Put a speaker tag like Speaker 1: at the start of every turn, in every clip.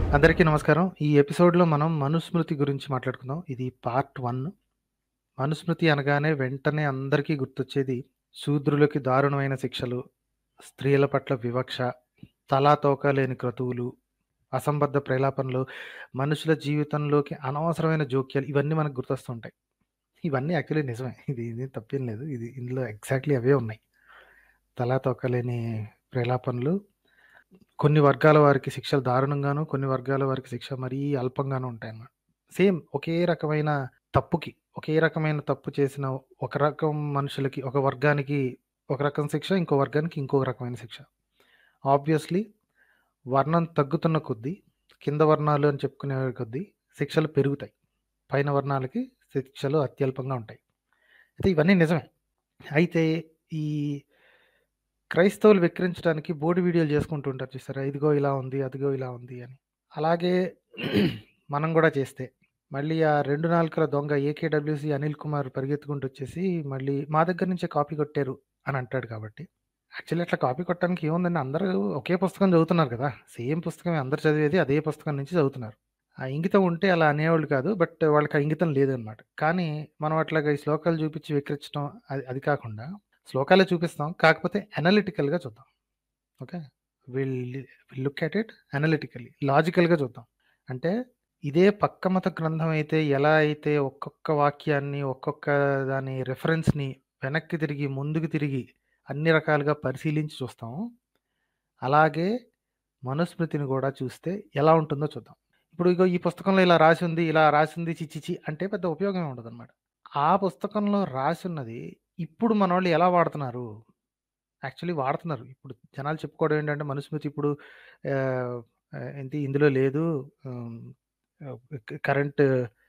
Speaker 1: అందరికీ నమస్కారం. ఈ ఎపిసోడ్‌లో మనం మనుస్మృతి గురించి మాట్లాడుకుందాం. ఇది పార్ట్ 1. మనుస్మృతి అనగానే వెంటనే అందరికీ గుర్తొచ్చేది శూద్రులకి దారుణమైన శిక్షలు, స్త్రీల పట్ల వివక్ష, తలా తోకా లేని క్రతువులు, అసంబద్ధ ప్రేలాపనలు, మనుషుల జీవితంలోకి అనవసరమైన జోక్యాలు ఇవన్నీ మనకు గుర్తొస్తుంటాయి. ఇవన్నీ యాక్చువల్లీ నిజమే. ఇది ఇది తప్పేం లేదు. ఇది ఇందులో ఎగ్జాక్ట్‌లీ అవే ఉన్నాయి. తలా తోకా లేని ప్రేలాపనలు, కొన్ని వర్గాల వారికి శిక్షలు దారుణంగాను, కొన్ని వర్గాల వారికి శిక్ష మరీ అల్పంగాను ఉంటాయన్నమాట. సేమ్ ఒకే రకమైన తప్పుకి, ఒకే రకమైన తప్పు చేసిన ఒక రకం మనుషులకి, ఒక వర్గానికి ఒక రకం శిక్ష, ఇంకో వర్గానికి ఇంకో రకమైన శిక్ష. ఆబ్వియస్‌లీ వర్ణం తగ్గుతున్న కొద్దీ, కింద వర్ణాలు అని చెప్పుకునే కొద్దీ శిక్షలు పెరుగుతాయి. పైన వర్ణాలకి శిక్షలు అత్యల్పంగా ఉంటాయి. అయితే ఇవన్నీ నిజమే. అయితే ఈ క్రైస్తవులు వెక్కిరించడానికి బోడి వీడియోలు చేసుకుంటూ ఉంటారు చూసారా? ఇదిగో ఇలా ఉంది, అదిగో ఇలా ఉంది అని. అలాగే మనం గూడా చేస్తే, మళ్ళీ ఆ 2 నాలుకల దొంగ ఏకేడబ్ల్యూసీ అనిల్ కుమార్ పరిగెత్తుకుంటూ వచ్చేసి, మళ్ళీ మా దగ్గర నుంచే కాపీ కొట్టారు అని అంటాడు కాబట్టి, యాక్చువల్లీ అట్లా కాపీ కొట్టడానికి ఏముందండి అందరూ ఒకే పుస్తకం చదువుతున్నారు కదా! సేమ్ పుస్తకమే అందరూ చదివేది అదే పుస్తకం నుంచి చదువుతున్నారు. ఆ ఇంగితం ఉంటే అలా అనేవాళ్ళు కాదు. బట్ వాళ్ళకి ఆ ఇంగితం లేదనమాట. కానీ మనం అట్లాగా ఈ శ్లోకాలు చూపించి వెక్కిరించడం అది అది కాకుండా శ్లోకాలే చూపిస్తాం. కాకపోతే అనలిటికల్‌గా చూద్దాం. Okay. Will will look at it analytically. లాజికల్‌గా చూద్దాం. అంటే ఇదే పక్క మత గ్రంథం అయితే ఎలా అయితే ఒక్కొక్క వాక్యాన్ని, ఒక్కొక్క దాని రిఫరెన్స్‌ని వెనక్కి తిరిగి, ముందుకు తిరిగి అన్ని రకాలుగా పరిశీలించి చూస్తామో, అలాగే మనుస్మృతిని గూడా చూస్తే ఎలా ఉంటుందో చూద్దాం. ఇప్పుడు ఇగో ఈ పుస్తకంలో ఇలా రాసుంది, ఇలా రాసింది ఛీ ఛీ ఛీ అంటే పెద్ద ఉపయోగం ఏమి ఉండదనమాట. ఆ పుస్తకంలో రాసున్నది ఇప్పుడు మనోళ్ళు ఎలా వాడుతున్నారు? యాక్చువల్లీ వాడుతున్నారు. ఇప్పుడు జనాలు చెప్పుకోవడం ఏంటంటే మనుస్మృతి ఇప్పుడు ఆహ్, ఆహ్, ఏంటి ఇందులో లేదు. హ్మ్. ఆహ్, క కరెంట్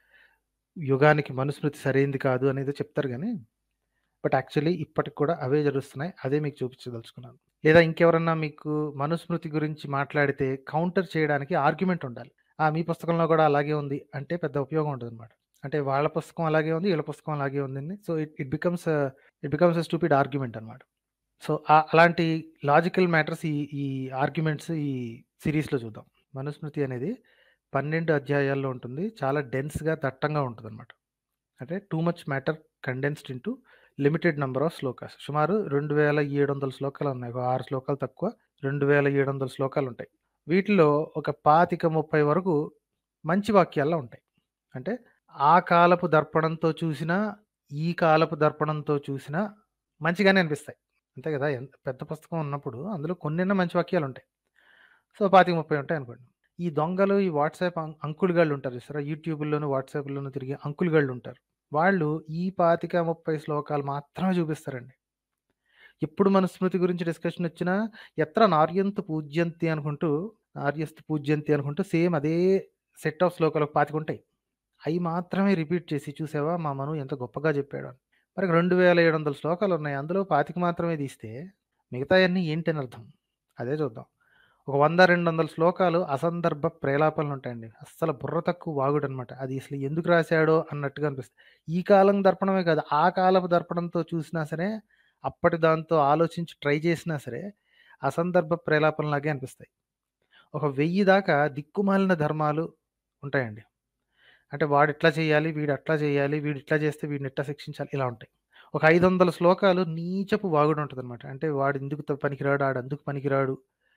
Speaker 1: యుగానికి మనుస్మృతి సరైంది కాదు అనేదో చెప్తారు గానీ, బట్ యాక్చువల్లీ ఇప్పటికి కూడా అవే జరుస్తున్నాయి. అదే మీకు చూపించదలుచుకున్నాను. లేదా ఇంకెవరన్నా మీకు మనుస్మృతి గురించి మాట్లాడితే కౌంటర్ చేయడానికి ఆర్గ్యుమెంట్ ఉండాలి. ఆ! మీ పుస్తకంలో కూడా అలాగే ఉంది అంటే పెద్ద ఉపయోగం ఉండదనమాట. అంటే వాళ్ళ పుస్తకం అలాగే ఉంది, ఈళ్ళ పుస్తకం అలాగే ఉందని so it it becomes uh, it becomes a stupid argument అనమాట. సో ఆహ్, అలాంటి లాజికల్ మ్యాటర్స్ ఈ ఈ ఆర్గ్యుమెంట్స్ ఈ సీరీస్‌లో చూద్దాం. మనుస్మృతి అనేది 12 అధ్యాయాల్లో ఉంటుంది. చాలా డెన్స్‌గా, దట్టంగా ఉంటదనమాట. అంటే too much matter condensed into limited number of shlokas. సుమారు 2700 శ్లోకాలున్నాయి. ఒక 6 శ్లోకాలు తక్కువ 2700 శ్లోకాలుంటాయి. వీటిలో ఒక 25, 30 వరకు మంచి వాక్యాల్లో ఉంటాయి. అంటే ఆ కాలపు దర్పణంతో చూసినా, ఈ కాలపు దర్పణంతో చూసినా మంచిగానే అనిపిస్తాయి. అంతే కదా! ఎంత పెద్ద పుస్తకం ఉన్నప్పుడు అందులో కొన్నైనా మంచి వాక్యాలుంటాయి. సో 25, 30 ఉంటాయనుకోండి. ఈ దొంగలు ఈ వాట్సాప్ అం అంకుల్ ఉంటారు చూసారా? యూట్యూబుల్లోను, వాట్సాప్‌ల్లోను తిరిగే అంకుల్ ఉంటారు. వాళ్ళు ఈ 25, 30 శ్లోకాలు మాత్రమే చూపిస్తారండి. ఎప్పుడు మనుస్మృతి గురించి డిస్కషన్ వచ్చినా ఎత్ర నార్యంతు పూజ్యంతి అనుకుంటూ, నార్యస్తు పూజ్యంతి అనుకుంటూ సేమ్ అదే సెట్ ఆఫ్ శ్లోకాలు ఒక 25 ఉంటాయి. అయి మాత్రమే రిపీట్ చేసి చూసావా మా మను ఎంత గొప్పగా చెప్పాడో అని. మరి 2700 శ్లోకాలున్నాయి. అందులో 25 మాత్రమే తీస్తే మిగతాయన్నీ ఏంటని అర్థం? అదే చూద్దాం. ఒక 100, 200 శ్లోకాలు అసందర్భ ప్రేలాపనలుంటాయండి. అస్సలు బుర్ర తక్కువ వాగుడనమాట. అది అసలు ఎందుకు రాశాడో అన్నట్టుగా అనిపిస్తది. ఈ కాలం దర్పణమే కాదు, ఆ కాలపు దర్పణంతో చూసినా సరే, అప్పటి దాంతో ఆలోచించి ట్రై చేసినా సరే, అసందర్భ ప్రేలాపనలాగే అనిపిస్తాయి. ఒక 1000 దాకా దిక్కుమాలిన ధర్మాలు ఉంటాయండి. అంటే వాడిట్లా చేయాలి, వీడట్లా చేయాలి, వీడిట్లా చేస్తే వీడినిట్లా శిక్షించాలి ఇలా ఉంటాయి. ఒక 500 శ్లోకాలు నీచపు వాగుడుంటదనమాట. అంటే వాడెందుకు త పనికిరాడు, ఆడందుకు పనికిరాడు.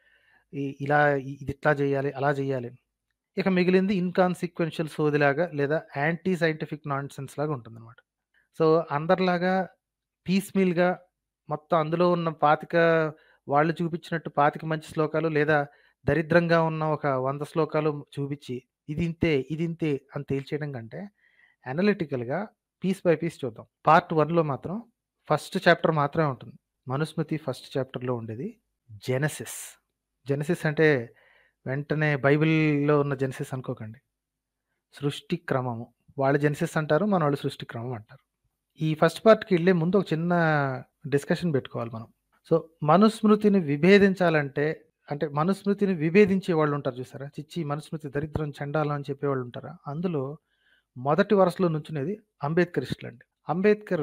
Speaker 1: ఇ ఇలా ఇదిట్లా చేయాలి, అలా చేయాలి. ఇక మిగిలింది ఇన్‌కాన్సిక్వెన్షియల్ సోదిలాగా లేదా యాంటీ సైంటిఫిక్ నాన్‌సెన్స్ లాగా ఉంటుందనమాట. సో అందరిలాగా పీస్ మీల్‌గా మొత్తం అందులో ఉన్న 25 వాళ్ళు చూపించినట్టు 25 మంచి శ్లోకాలు లేదా దరిద్రంగా ఉన్న ఒక 100 శ్లోకాలు చూపించి ఇదింతే, ఇదింతే అని తేల్చేయడం కంటే అనలిటికల్‌గా పీస్ బై పీస్ చూద్దాం. పార్ట్ 1లో మాత్రం ఫస్ట్ చాప్టర్ మాత్రమే ఉంటుంది. మనుస్మృతి ఫస్ట్ చాప్టర్‌లో ఉండేది జెనెసిస్. జెనెసిస్ అంటే వెంటనే బైబిల్‌లో ఉన్న జెనెసిస్ అనుకోకండి. సృష్టి క్రమము. వాళ్ళు జెనెసిస్ అంటారు. మనోళ్ళు సృష్టి క్రమం అంటారు. ఈ ఫస్ట్ పార్ట్‌కి ఎళ్ళే ముందు ఒక చిన్న డిస్కషన్ పెట్టుకోవాలి మనం. సో మనుస్మృతిని విభేదించాలంటే అంటే మనుస్మృతిని విభేదించే వాళ్ళుంటారు చూసారా? చిచ్చి మనుస్మృతి దరిద్రం, చండాలం అని చెప్పేవాళ్ళుంటారా? అందులో మొదటి వరుసలో నుంచునేది అంబేద్కరిస్టులండి. అంబేద్కర్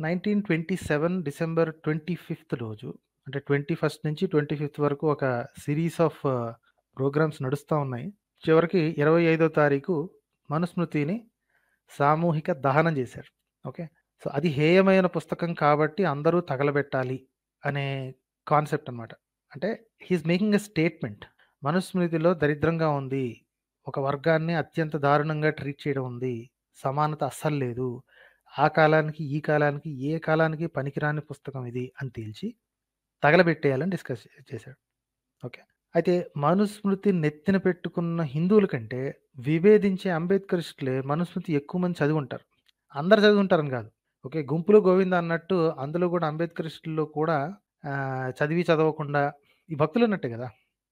Speaker 1: 1927 డిసెంబర్ 25థ్ రోజు అంటే 21st నుంచి 25థ్ వరకు ఒక సీరీస్ ఆఫ్ ప్రోగ్రామ్స్ నడుస్తా ఉన్నాయి. చివరికి 25 తారీఖు మనుస్మృతిని సామూహిక దహనం చేశారు. ఓకే. సో, అది హేయమైన పుస్తకం కాబట్టి అందరూ తగలబెట్టాలి అనే కాన్సెప్ట్ అనమాట. అంటే he is making a statement. మనుస్మృతిలో దరిద్రంగా ఉంది. ఒక వర్గాన్ని అత్యంత దారుణంగా ట్రీట్ చేయడం ఉంది. సమానత అస్సలు లేదు. ఆ కాలానికి, ఈ కాలానికి, ఏ కాలానికి పనికిరాని పుస్తకం ఇది అని తేల్చి తగలబెట్టేయాలని డిస్కస్ చేశాడు. ఓకే. అయితే మనుస్మృతి నెత్తిన పెట్టుకున్న హిందువుల కంటే విభేదించే అంబేద్కరిస్టులే మనుస్మృతి ఎక్కువ మంది చదివుంటారు. అందరూ చదివుంటారని కాదు. ఓకే. గుంపులో గోవింద అన్నట్టు అందులో కూడా అంబేద్కరిస్టుల్లో కూడా ఆహ్, చదివి చదవకుండా ఈ భక్తులున్నట్టే కదా!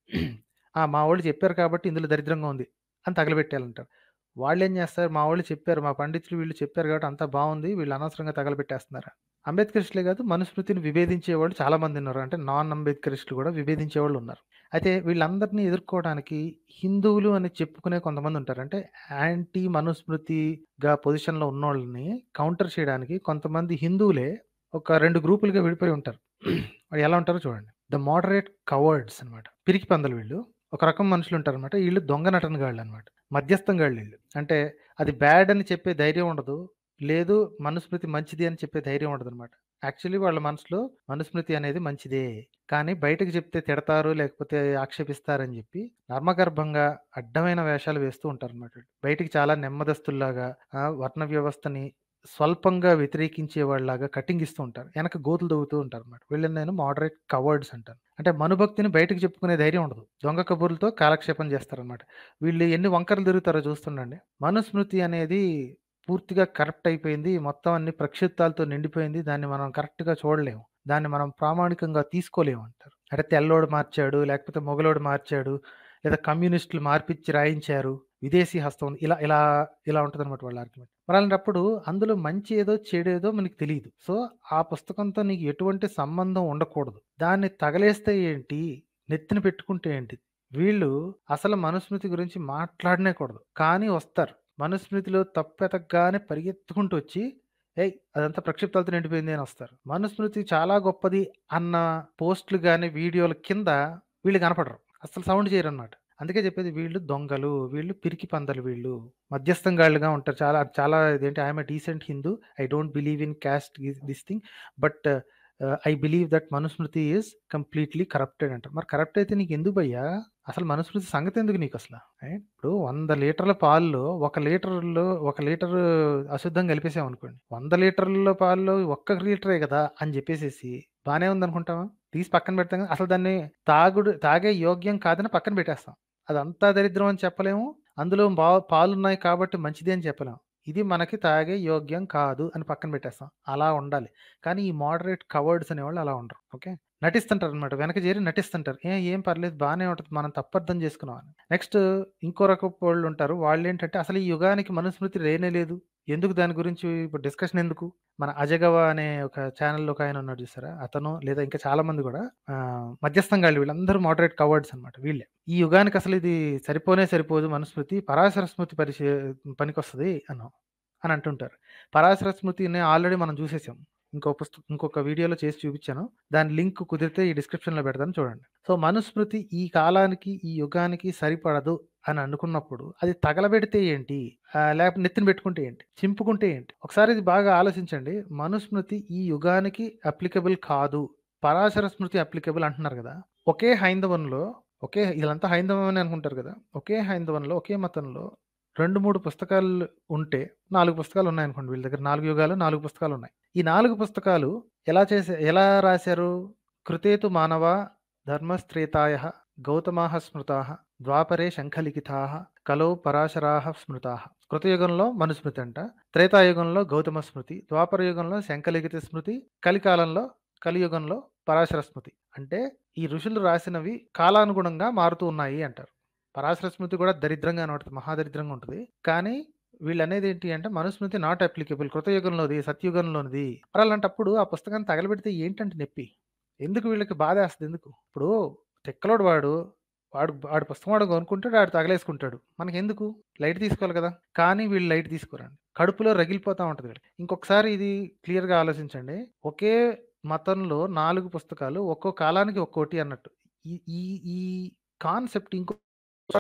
Speaker 1: ఆ! మా వోళ్ళు చెప్పారు కాబట్టి ఇందులో దరిద్రంగా ఉంది అని తగలబెట్టేయాలంటారు. వాళ్ళేం చేస్తారు? మా వోళ్ళు చెప్పారు. మా పండితులు వీళ్ళు చెప్పారు కాబట్టి అంతా బావుంది. వీళ్ళు అనవసరంగా తగలబెట్టేస్తున్నారు. అంబేద్కరిస్టులే కాదు మనుస్మృతిని విభేదించేవాళ్ళు చాలా మంది ఉన్నారు. అంటే నాన్ అంబేద్కరిస్టులు కూడా విభేదించేవాళ్ళు ఉన్నారు. అయితే వీళ్ళందరిని ఎదుర్కోవడానికి హిందువులు అని చెప్పుకునే కొంతమంది ఉంటారు. అంటే యాంటీ మనుస్మృతిగా పొజిషన్‌లో ఉన్నోళ్ళని కౌంటర్ చేయడానికి కొంతమంది హిందువులే ఒక 2 గ్రూపులుగా విడిపోయి ఉంటారు. వాళ్ళు ఎలా ఉంటారో చూడండి. ద మోడరేట్ కవర్డ్స్ అన్నమాట. పిరికి పందలు వీళ్ళు. ఒక రకం మనుషులుంటారన్నమాట. ఈళ్ళు దొంగ నటనగాళ్ళన్నమాట. మధ్యస్థం గాళ్ళీళ్ళు. అంటే అది బ్యాడ్ అని చెప్పే ధైర్యం ఉండదు. లేదు మనుస్మృతి మంచిది అని చెప్పే ధైర్యం ఉండదన్నమాట. యాక్చువల్లీ వాళ్ళ మనసులో మనుస్మృతి అనేది మంచిదే. కానీ బయటకి చెప్తే తిడతారు, లేకపోతే ఆక్షేపిస్తారని చెప్పి నర్మగర్భంగా అడ్డమైన వేషాలు వేస్తూ ఉంటారన్నమాట. బయటికి చాలా నెమ్మదస్తుల్లాగా ఆహ్, వర్ణ వ్యవస్థని స్వల్పంగా వ్యతిరేకించే వాళ్ళలాగా కటింగ్ ఇస్తూ ఉంటారు. వెనక గోతులు తవ్వుతూ ఉంటారన్నమాట. వీళ్ళని నేను మోడరేట్ కవర్డ్స్ అంటాను. అంటే మనుభక్తిని బయటకి చెప్పుకునే ధైర్యం ఉండదు. దొంగ కబుర్లతో కాలక్షేపం చేస్తారన్నమాట. వీళ్ళు ఎన్ని వంకరలు తిరుగుతారో చూస్తుండండి. మనుస్మృతి అనేది పూర్తిగా కరప్ట్ అయిపోయింది. మొత్తం అన్ని ప్రక్షిప్తాలతో నిండిపోయింది. దాన్ని మనం కరెక్ట్‌గా చూడలేము. దాన్ని మనం ప్రామాణికంగా తీసుకోలేము అంటారు. అంటే తెల్లోడు మార్చాడు, లేకపోతే మొగలోడు మార్చాడు, లేదా కమ్యూనిస్టులు మార్పిచ్చి రాయించారు. విదేశీ హస్తం ఉంది. ఇలా ఇలా ఇలా ఉంటదన్నమాట వాళ్ళ ఆర్గ్యుమెంట్. మరి అలాంటప్పుడు అందులో మంచి ఏదో, చెడేదో మనకు తెలీదు. సో, ఆ పుస్తకంతో నీకు ఎటువంటి సంబంధం ఉండకూడదు. దాన్ని తగలేస్తే ఏంటి? నెత్తిన పెట్టుకుంటే ఏంటి? వీళ్ళు అసలు మనుస్మృతి గురించి మాట్లాడనే కూడదు. కానీ వస్తారు. మనుస్మృతిలో తప్పెతకగానే పరిగెత్తుకుంటూ వచ్చి, "ఏయ్! అదంతా ప్రక్షిప్తాలతో నిండిపోయింది" అని వస్తారు. మనుస్మృతి చాలా గొప్పది అన్న పోస్ట్‌లు గాని, వీడియోల కింద వీళ్ళు కనపడరు. అస్సలు సౌండ్ చేయరన్నమాట. అందుకే చెప్పేది వీళ్ళు దొంగలు. వీళ్ళు పిరికి పందలు వీళ్ళు. మధ్యస్థంగాళ్ళుగా ఉంటారు. చాలా చాలా ఇదేంటి I am a decent Hindu. I don't believe in caste గిస్ this thing. But uh, I believe that Manusmriti is completely corrupted అంటారు. మరి కరప్ట్ అయితే నీకెందుకు భయ్యా? అసలు మనుస్మృతి సంగతెందుకు నీకసల? రైట్? ఇప్పుడు 100 లీటర్ల పాల్లో ఒక లీటర్‌లో ఒక లీటరు అశుద్ధం కలిపేసామనుకోండి. 100 లీటర్ల పాల్లో ఒక్క లీటరే కదా! అని చెప్పేసేసి బానే ఉందనుకుంటామా? తీసి పక్కన పెడతాం కదా! అసలు దాన్ని తాగుడు తాగే యోగ్యం కాదని పక్కన పెట్టేస్తాం. అదంతా దరిద్రం అని చెప్పలేము. అందులో బా పాలున్నాయి కాబట్టి మంచిది అని చెప్పలేం. ఇది మనకి తాగే యోగ్యం కాదు అని పక్కన పెట్టేస్తాం. అలా ఉండాలి. కానీ ఈ మోడరేట్ కవర్డ్స్ అనేవాళ్ళు అలా ఉండరు. ఓకే. నటిస్తుంటారన్నమాట. వెనక చేరి నటిస్తుంటారు. ఏ ఏం పర్లేదు బానే ఉంటది. మనం తప్పర్థం చేసుకున్నాం అని. నెక్స్ట్ ఇంకో రకపోళ్ళు ఉంటారు. వాళ్ళేంటంటే అసలు ఈ యుగానికి మనుస్మృతి లేనే లేదు. ఎందుకు దాని గురించి ఇప్పుడు డిస్కషన్ ఎందుకు? మన అజగవ అనే ఒక ఛానెల్‌లో ఒకాయన ఉన్నాడు చూసారా? అతను లేదా ఇంకా చాలా మంది కూడా ఆహ్, మధ్యస్థంగాళ్ళు వీళ్ళందరూ మోడరేట్ కవర్డ్స్ అన్నమాట వీళ్ళే. ఈ యుగానికి అసలు ఇది సరిపోనే సరిపోదు మనుస్మృతి. పరాశర స్మృతి పరిచే పనికొస్తది అను అని అంటుంటారు. పరాశర స్మృతిని ఆల్రెడీ మనం చూసేసాం. ఇంకో పుస్త ఇంకొక వీడియోలో చేసి చూపించాను. దాని లింక్ కుదిరితే ఈ డిస్క్రిప్షన్‌లో పెడతాను చూడండి. సో, మనుస్మృతి ఈ కాలానికి, ఈ యుగానికి సరిపడదు అని అనుకున్నప్పుడు అది తగలబెడితే ఏంటి? ఆహ్, లేకపోతే నెత్తిన పెట్టుకుంటే ఏంటి? చింపుకుంటే ఏంటి? ఒకసారి ఇది బాగా ఆలోచించండి. మనుస్మృతి ఈ యుగానికి అప్లికబుల్ కాదు. పరాశర స్మృతి అప్లికబుల్ అంటున్నారు కదా! ఒకే హైందవంలో ఒకే వీళ్ళంతా హైందవమనే అనుకుంటారు కదా! ఒకే హైందవంలో, ఒకే మతంలో 2, 3 పుస్తకాలు ఉంటే 4 పుస్తకాలు ఉన్నాయనుకోండి వీళ్ళ దగ్గర 4 యుగాలు, 4 పుస్తకాలున్నాయి. ఈ 4 పుస్తకాలు ఎలా చేసా ఎలా రాశారు? కృతేతు మానవా ధర్మస్త్రేతాయః గౌతమాః స్మృతాః ద్వాపరే శంఖలిఖితాః కలౌ పరాశరాః స్మృతాః. కృతయుగంలో మనుస్మృతి అంట. త్రేతాయుగంలో గౌతమ స్మృతి. ద్వాపర యుగంలో శంఖలిఖిత స్మృతి. కలికాలంలో కలియుగంలో పరాశర స్మృతి. అంటే ఈ ఋషులు రాసినవి కాలానుగుణంగా మారుతూ ఉన్నాయి అంటారు. పరాశర స్మృతి కూడా దరిద్రంగానే ఉంటది. మహాదరిద్రంగా ఉంటది. కానీ వీళ్ళనేది ఏంటి అంటే మనుస్మృతి నాట్ అప్లికబుల్. కృతయుగంలోది, సత్యయుగంలోనిది. మరి అలాంటప్పుడు ఆ పుస్తకాన్ని తగలబెడితే ఏంటంటే నొప్పి? ఎందుకు వీళ్ళకి బాధేస్తది ఎందుకు? ఇప్పుడు తిక్కలోడు వాడు, వాడు వాడి పుస్తకం వాడు కొనుక్కుంటాడు. ఆడు తగలేసుకుంటాడు. మనకెందుకు? లైట్ తీసుకోవాలి కదా! కానీ వీళ్ళు లైట్ తీసుకోరండి. కడుపులో రగిలిపోతా ఉంటది వీళ్ళకి. ఇంకొకసారి ఇది క్లియర్‌గా ఆలోచించండి. ఒకే మతంలో 4 పుస్తకాలు ఒక్కో కాలానికి ఒక్కోటి అన్నట్టు. ఈ ఈ ఈ కాన్సెప్ట్ ఇంకో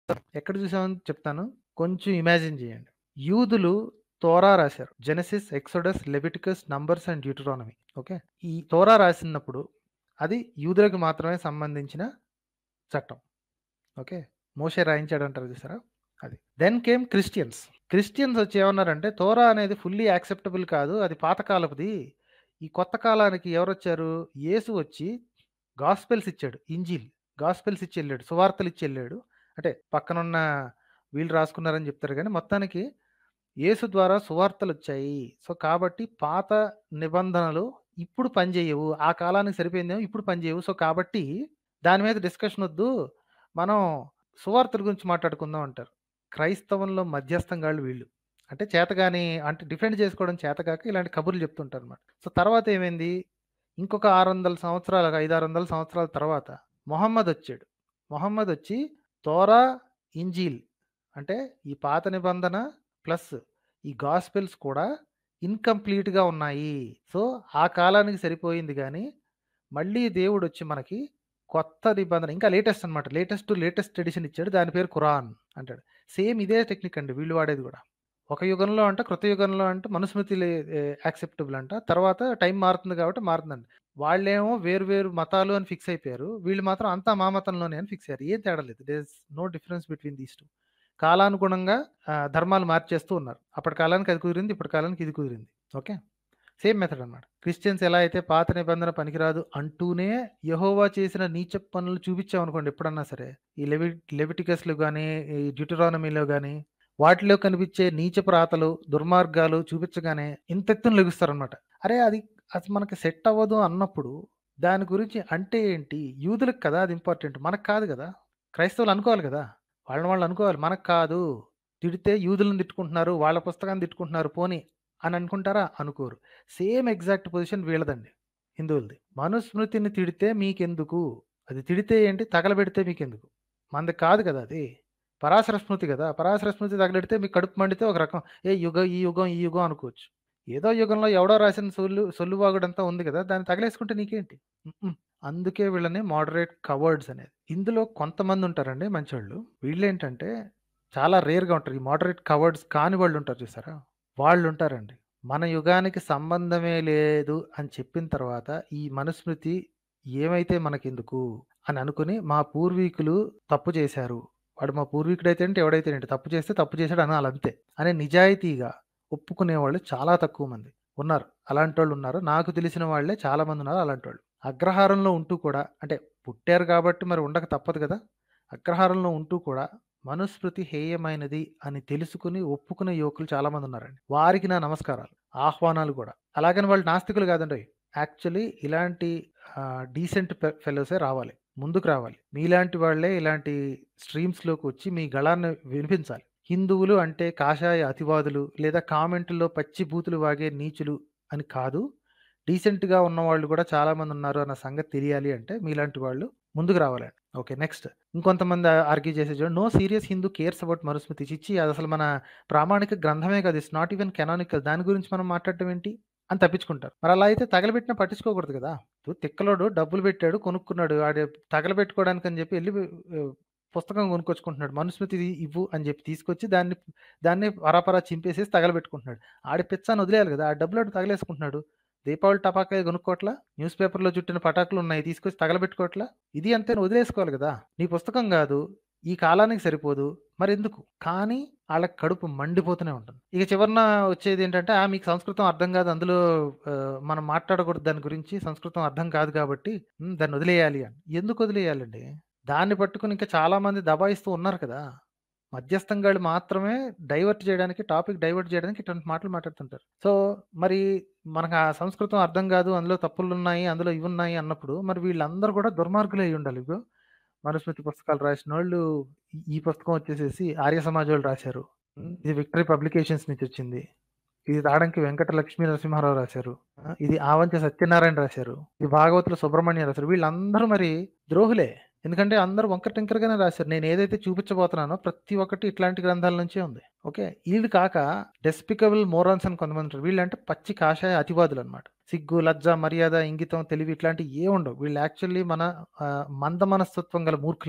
Speaker 1: ఎక్కడ చూసామని చెప్తాను. కొంచెం ఇమాజిన్ చేయండి. యూదులు తోరా రాశారు. Genesis, Exodus, Leviticus, Numbers and Deuteronomy. Okay. ఈ తోరా రాసినప్పుడు అది యూదులకు మాత్రమే సంబంధించిన చట్టం. ఓకే. మోషే రాయించాడంటారు చూసారా? అది. Then came Christians. క్రిస్టియన్స్ వచ్చి ఏమన్నారంటే తోరా అనేది ఫుల్లీ యాక్సెప్టబుల్ కాదు. అది పాతకాలపుది. ఈ కొత్త కాలానికి ఎవరొచ్చారు? యేసు వచ్చి గాస్పెల్స్ ఇచ్చాడు. ఇంజిల్. గాస్పెల్స్ ఇచ్చి ఎళ్ళాడు. సువార్తలు ఇచ్చి ఎళ్ళాడు. అంటే పక్కనున్న వీళ్ళు రాసుకున్నారని చెప్తారు గానీ మొత్తానికి యేసు ద్వారా సువార్తలొచ్చాయి. సో, కాబట్టి పాత నిబంధనలు ఇప్పుడు పనిచేయవు. ఆ కాలానికి సరిపోయిందేమో ఇప్పుడు పనిచేయవు. సో, కాబట్టి దాని మీద డిస్కషన్ వద్దు. మనం సువార్తల గురించి మాట్లాడుకుందాం అంటారు. క్రైస్తవంలో మధ్యస్థంగాళ్ళు వీళ్ళు. అంటే చేతగాని అంటే డిఫెండ్ చేసుకోవడం చేతగాక ఇలాంటి కబుర్లు చెప్తుంటారనమాట. సో, తర్వాత ఏమైంది? ఇంకొక 600 సంవత్సరాలు 5, 600 సంవత్సరాల తర్వాత మొహమ్మద్ వచ్చాడు. మొహమ్మద్ వచ్చి తోరా, ఇంజీల్ అంటే ఈ పాత నిబంధన ప్లస్ ఈ గాస్పెల్స్ కూడా ఇన్‌కంప్లీట్‌గా ఉన్నాయి. సో, ఆ కాలానికి సరిపోయింది గానీ, మళ్ళీ దేవుడొచ్చి మనకి కొత్త నిబంధన ఇంకా లేటెస్ట్ అనమాట. లేటెస్ట్ టు లేటెస్ట్ ఎడిషన్ ఇచ్చాడు. దాని పేరు ఖురాన్ అంటాడు. సేమ్ ఇదే టెక్నిక్ అండి వీళ్ళు వాడేది గూడా. ఒక యుగంలో అంట కృత యుగంలో అంటే మనుస్మృతి లే ఆహ్, యాక్సెప్టబుల్ అంట. తర్వాత టైం మారుతుంది కాబట్టి మారుతుందంట. వాళ్ళేమో వేరు వేరు మతాలు అని ఫిక్స్ అయిపోయారు. వీళ్ళు మాత్రం అంతా మా మతంలోనే అని ఫిక్స్ అయ్యారు. ఏం తేడా లేదు. There is no difference between these 2. కాలానుగుణంగా ఆహ్, ధర్మాలు మార్చేస్తూ ఉన్నారు. అప్పటి కాలానికి అది కుదిరింది. ఇప్పటి కాలానికి ఇది కుదిరింది. ఓకే. సేమ్ మెథడ్ అనమాట. క్రిస్టియన్స్ ఎలా అయితే పాత నిబంధన పనికిరాదు అంటూనే యెహోవా చేసిన నీచపు పనులు చూపించామనుకోండి ఎప్పుడన్నా సరే. ఈ లెవి లెవిటికస్‌లో గాని, ఈ డ్యూటరానమీలో గాని వాటిలో కనిపించే నీచపు రాతలు, దుర్మార్గాలు చూపించగానే ఇంతెత్తున లెగుస్తారనమాట. అరే! అది అది మనకి సెట్ అవ్వదు అన్నప్పుడు దాని గురించి అంటే ఏంటి? యూదులకు కదా అది ఇంపార్టెంట్. మనకు కాదు గదా! క్రైస్తవులు అనుకోవాలి గదా! వాళ్ళని వాళ్ళు అనుకోవాలి. మనకు కాదు. తిడితే యూదులను తిట్టుకుంటున్నారు. వాళ్ళ పుస్తకాన్ని తిట్టుకుంటున్నారు పోనీ అని అనుకుంటారా? అనుకోరు. సేమ్ ఎగ్జాక్ట్ పొజిషన్ వీళ్ళదండి. హిందువులది. మనుస్మృతిని తిడితే మీకెందుకు? అది తిడితే ఏంటి? తగలబెడితే మీకెందుకు? మనది కాదు గదా అది. పరాశర స్మృతి గదా! పరాశర స్మృతి తగలెడితే మీకు కడుపు మండితే ఒక రకం. ఏ యుగ ఈ యుగం, ఈ యుగం అనుకోవచ్చు. ఏదో యుగంలో ఎవడో రాసిన సొల్లు సొల్లువాగుడంతా ఉంది గదా! దాన్ని తగిలేసుకుంటే నీకేంటి? హుహు. అందుకే వీళ్ళని మోడరేట్ కవర్డ్స్ అనేది. ఇందులో కొంతమంది ఉంటారండి మంచోళ్ళు. వీళ్ళేంటంటే చాలా రేర్‌గా ఉంటారు. ఈ మోడరేట్ కవర్డ్స్ కాని వాళ్ళు ఉంటారు చూసారా? వాళ్ళుంటారండి. మన యుగానికి సంబంధమే లేదు అని చెప్పిన తర్వాత ఈ మనుస్మృతి ఏమైతే మనకెందుకు అని అనుకుని మా పూర్వీకులు తప్పు చేశారు. వాడు మా పూర్వీకుడైతే ఏంటి, ఎవడైతే ఏంటి తప్పు చేస్తే తప్పు చేశాడు అనాలంతే. అనే నిజాయితీగా ఒప్పుకునేవాళ్ళు చాలా తక్కువ మంది ఉన్నారు. అలాంటోళ్ళున్నారు. నాకు తెలిసిన వాళ్ళే చాలా మందున్నారు అలాంటోళ్ళు. అగ్రహారంలో ఉంటూ కూడా అంటే పుట్టారు కాబట్టి మరి ఉండక తప్పదు గదా! అగ్రహారంలో ఉంటూ కూడా మనుస్మృతి హేయమైనది అని తెలుసుకొని ఒప్పుకునే యువకులు చాలా మందున్నారండి. వారికి నా నమస్కారాలు. ఆహ్వానాలు గూడా. అలాగని వాళ్ళు నాస్తికులు గాదండోయ్! యాక్చువల్లీ ఇలాంటి ఆహ్, డీసెంట్ ఫె ఫెలోసే రావాలి. ముందుకు రావాలి. మీలాంటి వాళ్ళే ఇలాంటి స్ట్రీమ్స్‌లోకి వచ్చి మీ గళాన్ని వినిపించాలి. హిందువులు అంటే కాషాయ అతివాదులు లేదా కామెంట్‌ల్లో పచ్చి బూతులు వాగే నీచులు అని కాదు. డీసెంట్‌గా ఉన్నవాళ్ళు గూడా చాలా మందున్నారు అన్న సంగతి తెలియాలి అంటే మీలాంటి వాళ్ళు ముందుకు రావాలండి. ఓకే. నెక్స్ట్ ఇంకొంతమంది ఆర్గ్యూ చేసి చూడండి. No serious Hindu cares about Manusmriti. ఛీ! అదసలు మన ప్రామాణిక గ్రంథమే కాదు. It's not even canonical. దాని గురించి మనం మాట్లాడటం ఏంటి? అని తప్పించుకుంటారు. మరి అలా అయితే తగలబెట్టినా పట్టించుకోకూడదు గదా! ఇప్పుడు తిక్కలోడు డబ్బులు పెట్టాడు, కొనుక్కున్నాడు. ఆడు తగలబెట్టుకోవడానికని చెప్పి ఎళ్లి ఆహ్, పుస్తకం కొనుక్కొచ్చుకుంటున్నాడు. మనుస్మృతి ఇవ్వు అని చెప్పి తీసుకొచ్చి దాన్ని దాన్ని పరాపరా చింపేసేసి తగలబెట్టుకుంటున్నాడు. ఆడి పిచ్చ అని వదిలేయాలి గదా! ఆ డబ్బులు ఆడు తగిలేసుకుంటున్నాడు. దీపావళి టపాకాయ కొనుక్కోవట్లా? న్యూస్ పేపర్‌లో చుట్టిన పటాకులున్నాయి తీసుకొచ్చి తగలబెట్టుకోవట్లా? ఇది అంతే అని వదిలేసుకోవాలి గదా! నీ పుస్తకం గాదు. ఈ కాలానికి సరిపోదు. మరెందుకు? కానీ ఆళ్ళకి కడుపు మండిపోతూనే ఉంటుంది. ఇక చివరన వచ్చేదేంటంటే, ఆ! మీకు సంస్కృతం అర్థం గాదు. అందులో ఆహ్, మనం మాట్లాడకూడదు దాని గురించి. సంస్కృతం అర్థం కాదు కాబట్టి హ్మ్. దాన్ని వదిలేయాలి అని. ఎందుకు వదిలేయాలండి? దాన్ని పట్టుకొని ఇంకా చాలా మంది దబాయిస్తూ ఉన్నారు కదా! మధ్యస్థంగాళ్ళు మాత్రమే డైవర్ట్ చేయడానికి టాపిక్ డైవర్ట్ చేయడానికి ఇటువంటి మాటలు మాట్లాడుతుంటారు. సో, మరి మనకు ఆ సంస్కృతం అర్థం గాదు. అందులో తప్పులున్నాయి. అందులో ఇవున్నాయి అన్నప్పుడు మరి వీళ్ళందరూ కూడా దుర్మార్గులే అయ్యుండాలి. ఇగో మనుస్మృతి పుస్తకాలు రాసినోళ్ళు ఈ ఈ పుస్తకం వచ్చేసేసి ఆర్య సమాజ్ వాళ్ళు రాశారు. హ్మ్. ఇది విక్టరీ పబ్లికేషన్స్ నుంచి వచ్చింది. ఇది దాడంకి వెంకట లక్ష్మీ నరసింహారావు రాశారు. ఆ! ఇది ఆవంచ సత్యనారాయణ రాశారు. ఇది భాగవతుల సుబ్రహ్మణ్యం రాశారు. వీళ్ళందరూ మరి ద్రోహులే. ఎందుకంటే అందరూ వంకర టింకరగానే రాశారు. నేను ఏదైతే చూపించబోతున్నానో ప్రతి ఒక్కటి ఇట్లాంటి గ్రంథాల నుంచే ఉంది. ఓకే. ఈళ్ళు కాక డెస్పికబుల్ మోరాన్స్ అని కొంతమంది ఉంటారు. వీళ్ళంటే పచ్చి కాషాయ అతివాదులనమాట. సిగ్గు, లజ్జ, మర్యాద, ఇంగితం, తెలివి ఇట్లాంటివి ఏముండవు. వీళ్ళు యాక్చువల్లీ మన ఆహ్, మంద మనస్తత్వం గల మూర్ఖులనమాట.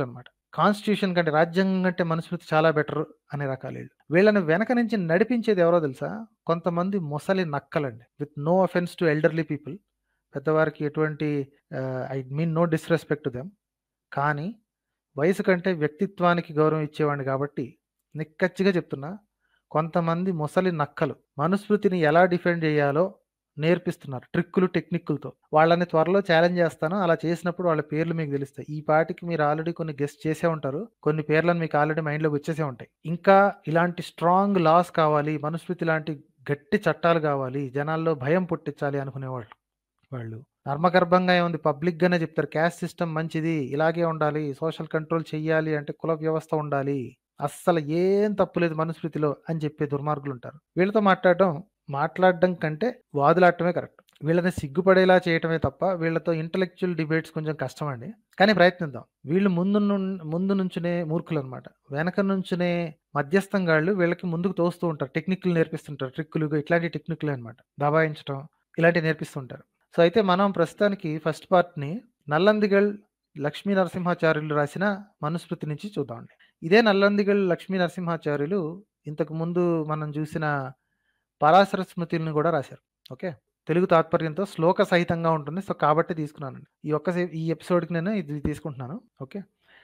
Speaker 1: కాన్స్టిట్యూషన్ కంటే రాజ్యాంగం కంటే మనుస్మృతి చాలా బెటర్ అనే రకాలు వీళ్ళు వీళ్ళని వెనక నుంచి నడిపించేది ఎవరో తెలుసా కొంతమంది ముసలి నక్కలండి with no offence to elderly people పెద్దవారికి ఎటువంటి I mean no disrespect to them కానీ వయసు కంటే వ్యక్తిత్వానికి గౌరవం ఇచ్చేవాడిని కాబట్టి నిక్కచ్చిగా చెప్తున్నా కొంతమంది ముసలి నక్కలు మనుస్మృతిని ఎలా డిఫెండ్ చేయాలో నేర్పిస్తున్నారు ట్రిక్కులు టెక్నిక్కులతో వాళ్ళని త్వరలో ఛాలెంజ్ చేస్తాను అలా చేసినప్పుడు వాళ్ళ పేర్లు మీకు తెలుస్తాయి ఈ పాటికి మీరు ఆల్రెడీ కొన్ని గెస్ట్ చేసే ఉంటారు కొన్ని పేర్లను మీకు ఆల్రెడీ మైండ్లోకి వచ్చేసే ఉంటాయి ఇంకా ఇలాంటి స్ట్రాంగ్ లాస్ కావాలి మనుస్మృతి లాంటి గట్టి చట్టాలు కావాలి జనాల్లో భయం పుట్టించాలి అనుకునేవాళ్ళు వాళ్ళు నర్మగర్భంగా ఏముంది పబ్లిక్ గానే చెప్తారు క్యాస్ట్ సిస్టమ్ మంచిది ఇలాగే ఉండాలి సోషల్ కంట్రోల్ చెయ్యాలి అంటే కుల వ్యవస్థ ఉండాలి అస్సలు ఏం తప్పులేదు మనుస్మృతిలో అని చెప్పే దుర్మార్గులు ఉంటారు వీళ్ళతో మాట్లాడడం మాట్లాడడం కంటే వాదులాడటమే కరెక్ట్ వీళ్ళని సిగ్గుపడేలా చేయటమే తప్ప వీళ్ళతో ఇంటలెక్చువల్ డిబేట్స్ కొంచెం కష్టం అండి కానీ ప్రయత్నిద్దాం వీళ్ళు ముందు నుం- ముందు నుంచునే మూర్ఖులు అనమాట వెనక నుంచునే మధ్యస్థంగాళ్ళు వీళ్ళకి ముందుకు తోస్తూ ఉంటారు టెక్నిక్లు నేర్పిస్తుంటారు ట్రిక్కులు ఇట్లాంటి టెక్నిక్లు అనమాట దబాయించడం ఇలాంటివి నేర్పిస్తుంటారు సో అయితే మనం ప్రస్తుతానికి ఫస్ట్ పార్ట్ని నల్లందిగల్ లక్ష్మీ నరసింహాచార్యులు రాసిన మనుస్మృతి నుంచి చూద్దామండి ఇదే నల్లందిగల్ లక్ష్మీ నరసింహాచార్యులు ఇంతకు ముందు మనం చూసిన పరాశర స్మృతులను కూడా రాశారు ఓకే తెలుగు తాత్పర్యంతో శ్లోక సహితంగా ఉంటుంది సో కాబట్టి తీసుకున్నానండి ఈ ఒక్క సే- ఈ ఎపిసోడ్కి నేను ఇది తీసుకుంటున్నాను ఓకే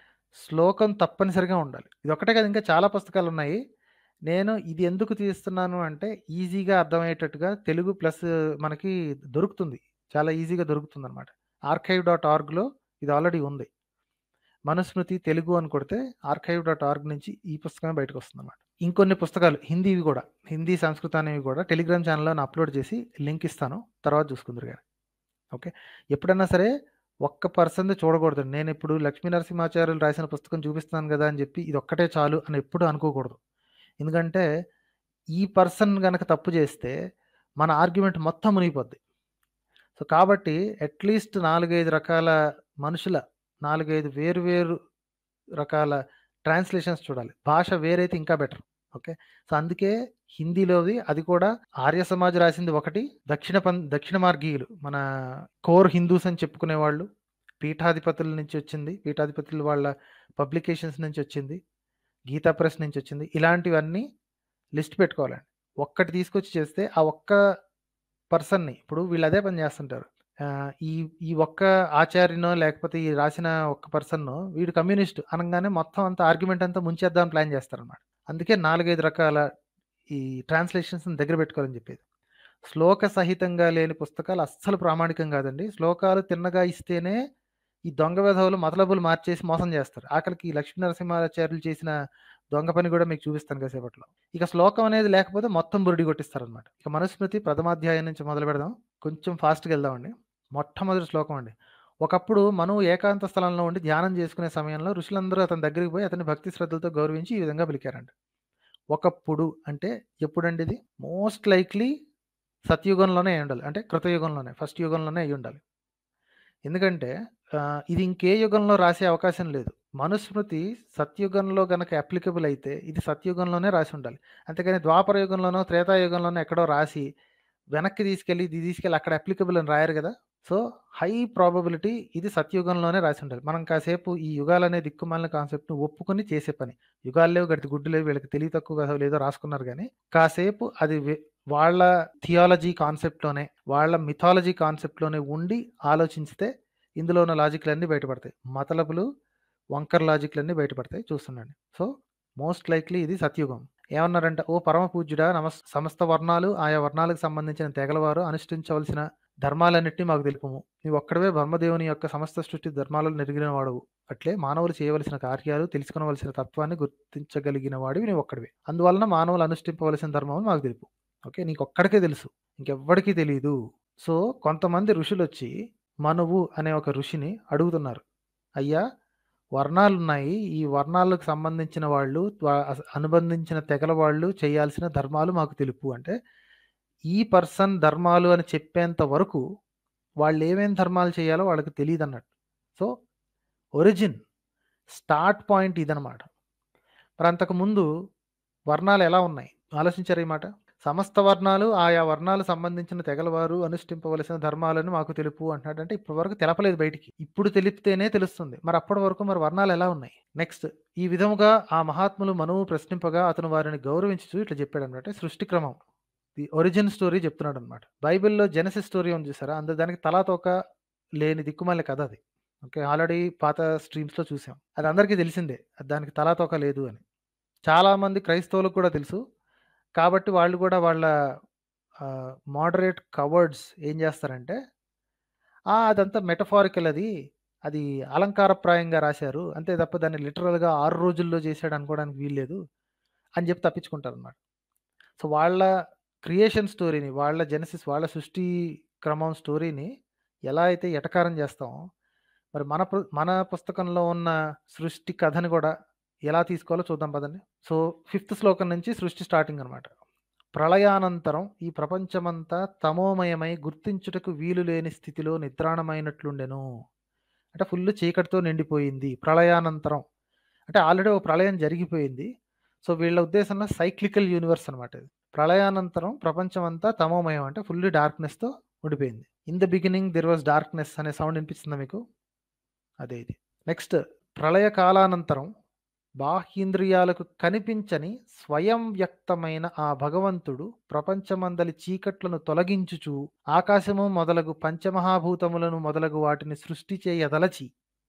Speaker 1: శ్లోకం తప్పనిసరిగా ఉండాలి ఇది ఒకటే కదా ఇంకా చాలా పుస్తకాలు ఉన్నాయి నేను ఇది ఎందుకు తీస్తున్నాను అంటే ఈజీగా అర్థమయ్యేటట్టుగా తెలుగు ప్లస్ మనకి దొరుకుతుంది చాలా ఈజీగా దొరుకుతుంది అనమాట ఆర్కైవ్ డాట్ ఆర్గ్లో ఇది ఆల్రెడీ ఉంది మనుస్మృతి తెలుగు అని కొడితే ఆర్కైవ్ డాట్ ఆర్గ్ నుంచి ఈ పుస్తకమే బయటకు వస్తుంది అనమాట ఇంకొన్ని పుస్తకాలు హిందీవి కూడా హిందీ సంస్కృత అనేవి కూడా టెలిగ్రామ్ ఛానల్లో నేను అప్లోడ్ చేసి లింక్ ఇస్తాను తర్వాత చూసుకుందరు కానీ ఓకే ఎప్పుడన్నా సరే ఒక్క పర్సన్ చూడకూడదు నేను ఇప్పుడు లక్ష్మీ నరసింహాచార్యులు రాసిన పుస్తకం చూపిస్తున్నాను కదా అని చెప్పి ఇది ఒక్కటే చాలు అని ఎప్పుడు అనుకోకూడదు ఎందుకంటే ఈ పర్సన్ గనక తప్పు చేస్తే మన ఆర్గ్యుమెంట్ మొత్తం మునిగిపోద్ది సో కాబట్టి అట్లీస్ట్ నాలుగైదు రకాల మనుషుల నాలుగైదు వేరు వేరు రకాల ట్రాన్స్లేషన్స్ చూడాలి భాష వేరైతే ఇంకా బెటర్ ఓకే సో అందుకే హిందీలోది అది కూడా ఆర్య సమాజ్ రాసింది ఒకటి దక్షిణ పం దక్షిణ మార్గీయులు మన కోర్ హిందూస్ అని చెప్పుకునే వాళ్ళు పీఠాధిపతుల నుంచి వచ్చింది పీఠాధిపతుల వాళ్ళ పబ్లికేషన్స్ నుంచి వచ్చింది గీతా ప్రెస్ నుంచి వచ్చింది ఇలాంటివన్నీ లిస్ట్ పెట్టుకోవాలండి ఒక్కటి తీసుకొచ్చి చేస్తే ఆ ఒక్క పర్సన్ని ఇప్పుడు వీళ్ళు అదే పని చేస్తుంటారు ఆ, ఈ ఈ ఒక్క ఆచార్యనో లేకపోతే ఈ రాసిన ఒక్క పర్సన్నో వీడు కమ్యూనిస్ట్ అనగానే మొత్తం అంతా ఆర్గ్యుమెంట్ అంతా ముంచేద్దాం ప్లాన్ చేస్తారన్నమాట అందుకే నాలుగైదు రకాల ఈ ట్రాన్స్లేషన్స్ దగ్గర పెట్టుకోవాలని చెప్పేది శ్లోక సహితంగా లేని పుస్తకాలు అస్సలు ప్రామాణికం కాదండి శ్లోకాలు తిన్నగా ఇస్తేనే ఈ దొంగ విధవులు మతలబులు మార్చేసి మోసం చేస్తారు ఆఖరికి ఈ లక్ష్మీ నరసింహాచార్యులు చేసిన దొంగ పని కూడా మీకు చూపిస్తాను కాసేపట్లో ఇక శ్లోకం అనేది లేకపోతే మొత్తం బురిడి కొట్టిస్తారనమాట ఇక మనుస్మృతి ప్రథమాధ్యాయం నుంచి మొదలు పెడదాం కొంచెం ఫాస్ట్గా వెళ్దామండి మొట్టమొదటి శ్లోకం అండి ఒకప్పుడు మనువు ఏకాంత స్థలంలో ఉండి ధ్యానం చేసుకునే సమయంలో ఋషులందరూ అతని దగ్గరికి పోయి అతని భక్తి శ్రద్ధలతో గౌరవించి ఈ విధంగా పలికారంట ఒకప్పుడు అంటే ఎప్పుడండి ఇది మోస్ట్ లైక్లీ సత్యుగంలోనే అయి ఉండాలి అంటే కృతయుగంలోనే ఫస్ట్ యుగంలోనే అయి ఉండాలి ఎందుకంటే ఆ, ఇది ఇంకే యుగంలో రాసే అవకాశం లేదు మనుస్మృతి సత్యుగంలో గనక అప్లికబుల్ అయితే ఇది సత్యుగంలోనే రాసి ఉండాలి అంతేకాని ద్వాపర యుగంలోనో త్రేతాయుగంలోనో ఎక్కడో రాసి వెనక్కి తీసుకెళ్ళి ఇది తీసుకెళ్ళి అక్కడ అప్లికబుల్ అని రాయరు కదా సో హై ప్రాబబిలిటీ ఇది సత్యుగంలోనే రాసి ఉండాలి మనం కాసేపు ఈ యుగాలు అనే దిక్కుమాలిన కాన్సెప్ట్ను ఒప్పుకొని చేసే పని యుగాలు లేవు గడితి గుడ్డు లేవు వీళ్ళకి తెలివి తక్కువ కదా లేదో రాసుకున్నారు కానీ కాసేపు అది వే- వాళ్ళ థియాలజీ కాన్సెప్ట్లోనే వాళ్ళ మిథాలజీ కాన్సెప్ట్లోనే ఉండి ఆలోచించితే ఇందులో ఉన్న లాజిక్లన్నీ బయటపడతాయి మతలబులు వంకర్ లాజిక్లన్నీ బయటపడతాయి చూస్తుండండి సో మోస్ట్ లైక్లీ ఇది సత్యుగం ఏమన్నారంట ఓ పరమ పూజ్యుడా నమస్ సమస్త వర్ణాలు ఆయా వర్ణాలకు సంబంధించిన తెగలవారు అనుష్ఠించవలసిన ధర్మాలన్నింటినీ మాకు తెలుపము నీవు ఒక్కడవే బ్రహ్మదేవుని యొక్క సమస్త సృష్టి ధర్మాలను నెరిగిన వాడవు అట్లే మానవులు చేయవలసిన కార్యాలు తెలుసుకునవలసిన తత్వాన్ని గుర్తించగలిగిన వాడివి నీవు ఒక్కడివే అందువలన మానవులు అనుష్ఠింపవలసిన ధర్మం మాకు తెలుపు ఓకే నీకు ఒక్కడికే తెలుసు ఇంకెవ్వడికి తెలియదు సో కొంతమంది ఋషులు వచ్చి మనువు అనే ఒక ఋషిని అడుగుతున్నారు అయ్యా వర్ణాలు ఉన్నాయి ఈ వర్ణాలకు సంబంధించిన వాళ్ళు వా- అస- అనుబంధించిన తెగల వాళ్ళు చేయాల్సిన ధర్మాలు మాకు తెలుపు అంటే ఈ పర్సన్ ధర్మాలు అని చెప్పేంత వరకు వాళ్ళు ఏమేం ధర్మాలు చేయాలో వాళ్ళకి తెలియదు అన్నట్టు సో ఒరిజిన్ స్టార్ట్ పాయింట్ ఇదనమాట మరి అంతకు ముందు వర్ణాలు ఎలా ఉన్నాయి ఆలోచించారు ఈ మాట సమస్త వర్ణాలు ఆయా వర్ణాలు సంబంధించిన తెగల వారు అనుష్ఠింపవలసిన ధర్మాలను మాకు తెలుపు అంటున్నాడు అంటే ఇప్పటి వరకు తెలపలేదు బయటికి ఇప్పుడు తెలిపితేనే తెలుస్తుంది మరి అప్పటి వరకు మరి వర్ణాలు ఎలా ఉన్నాయి నెక్స్ట్ ఈ విధముగా ఆ మహాత్ములు మనువు ప్రశ్నింపగా అతను వారిని గౌరవించుచు ఇట్లా చెప్పాడు అనమాట సృష్టి క్రమం ది ఒరిజిన్ స్టోరీ చెప్తున్నాడు అనమాట బైబిల్లో జెనసిస్ స్టోరీ ఉంది చూసారా అందులో దానికి తలా తోక లేని దిక్కుమాలి కథ అది ఓకే ఆల్రెడీ పాత స్ట్రీమ్స్లో చూసాం అది అందరికీ తెలిసిందే అది దానికి తలా తోక లేదు అని చాలామంది క్రైస్తవులకు కూడా తెలుసు కాబట్టి వాళ్ళు కూడా వాళ్ళ మోడరేట్ కవర్డ్స్ ఏం చేస్తారంటే "ఆ, అదంతా మెటఫారికల్ అది అది అలంకారప్రాయంగా రాశారు అంతే తప్ప దాన్ని లిటరల్గా ఆరు రోజుల్లో చేశాడు అనుకోవడానికి వీల్లేదు అని చెప్పి తప్పించుకుంటారు అనమాట సో వాళ్ళ క్రియేషన్ స్టోరీని వాళ్ళ జెనసిస్ వాళ్ళ సృష్టి క్రమం స్టోరీని ఎలా అయితే ఎటకారం చేస్తామో మరి మన పు- మన పుస్తకంలో ఉన్న సృష్టి కథని కూడా ఎలా తీసుకోవాలో చూద్దాం పదండి సో ఫిఫ్త్ శ్లోకం నుంచి సృష్టి స్టార్టింగ్ అనమాట ప్రళయానంతరం ఈ ప్రపంచమంతా తమోమయమై గుర్తించుటకు వీలు లేని స్థితిలో నిద్రాణమైనట్లుండెను అంటే ఫుల్ చీకటితో నిండిపోయింది ప్రళయానంతరం అంటే ఆల్రెడీ ఒక ప్రళయం జరిగిపోయింది సో వీళ్ళ ఉద్దేశంలో సైక్లికల్ యూనివర్స్ అనమాట ఇది ప్రళయానంతరం ప్రపంచం అంతా తమోమయం అంటే ఫుల్ డార్క్నెస్తో ఉండిపోయింది in the beginning there was darkness అనే సౌండ్ వినిపిస్తుందా మీకు అదే ఇది నెక్స్ట్ ప్రళయ కాలానంతరం బాహ్యేంద్రియాలకు కనిపించని స్వయం వ్యక్తమైన ఆ భగవంతుడు ప్రపంచమందలి చీకట్లను తొలగించుచు ఆకాశము మొదలగు పంచమహాభూతములను మొదలగు వాటిని సృష్టి చేయదలచి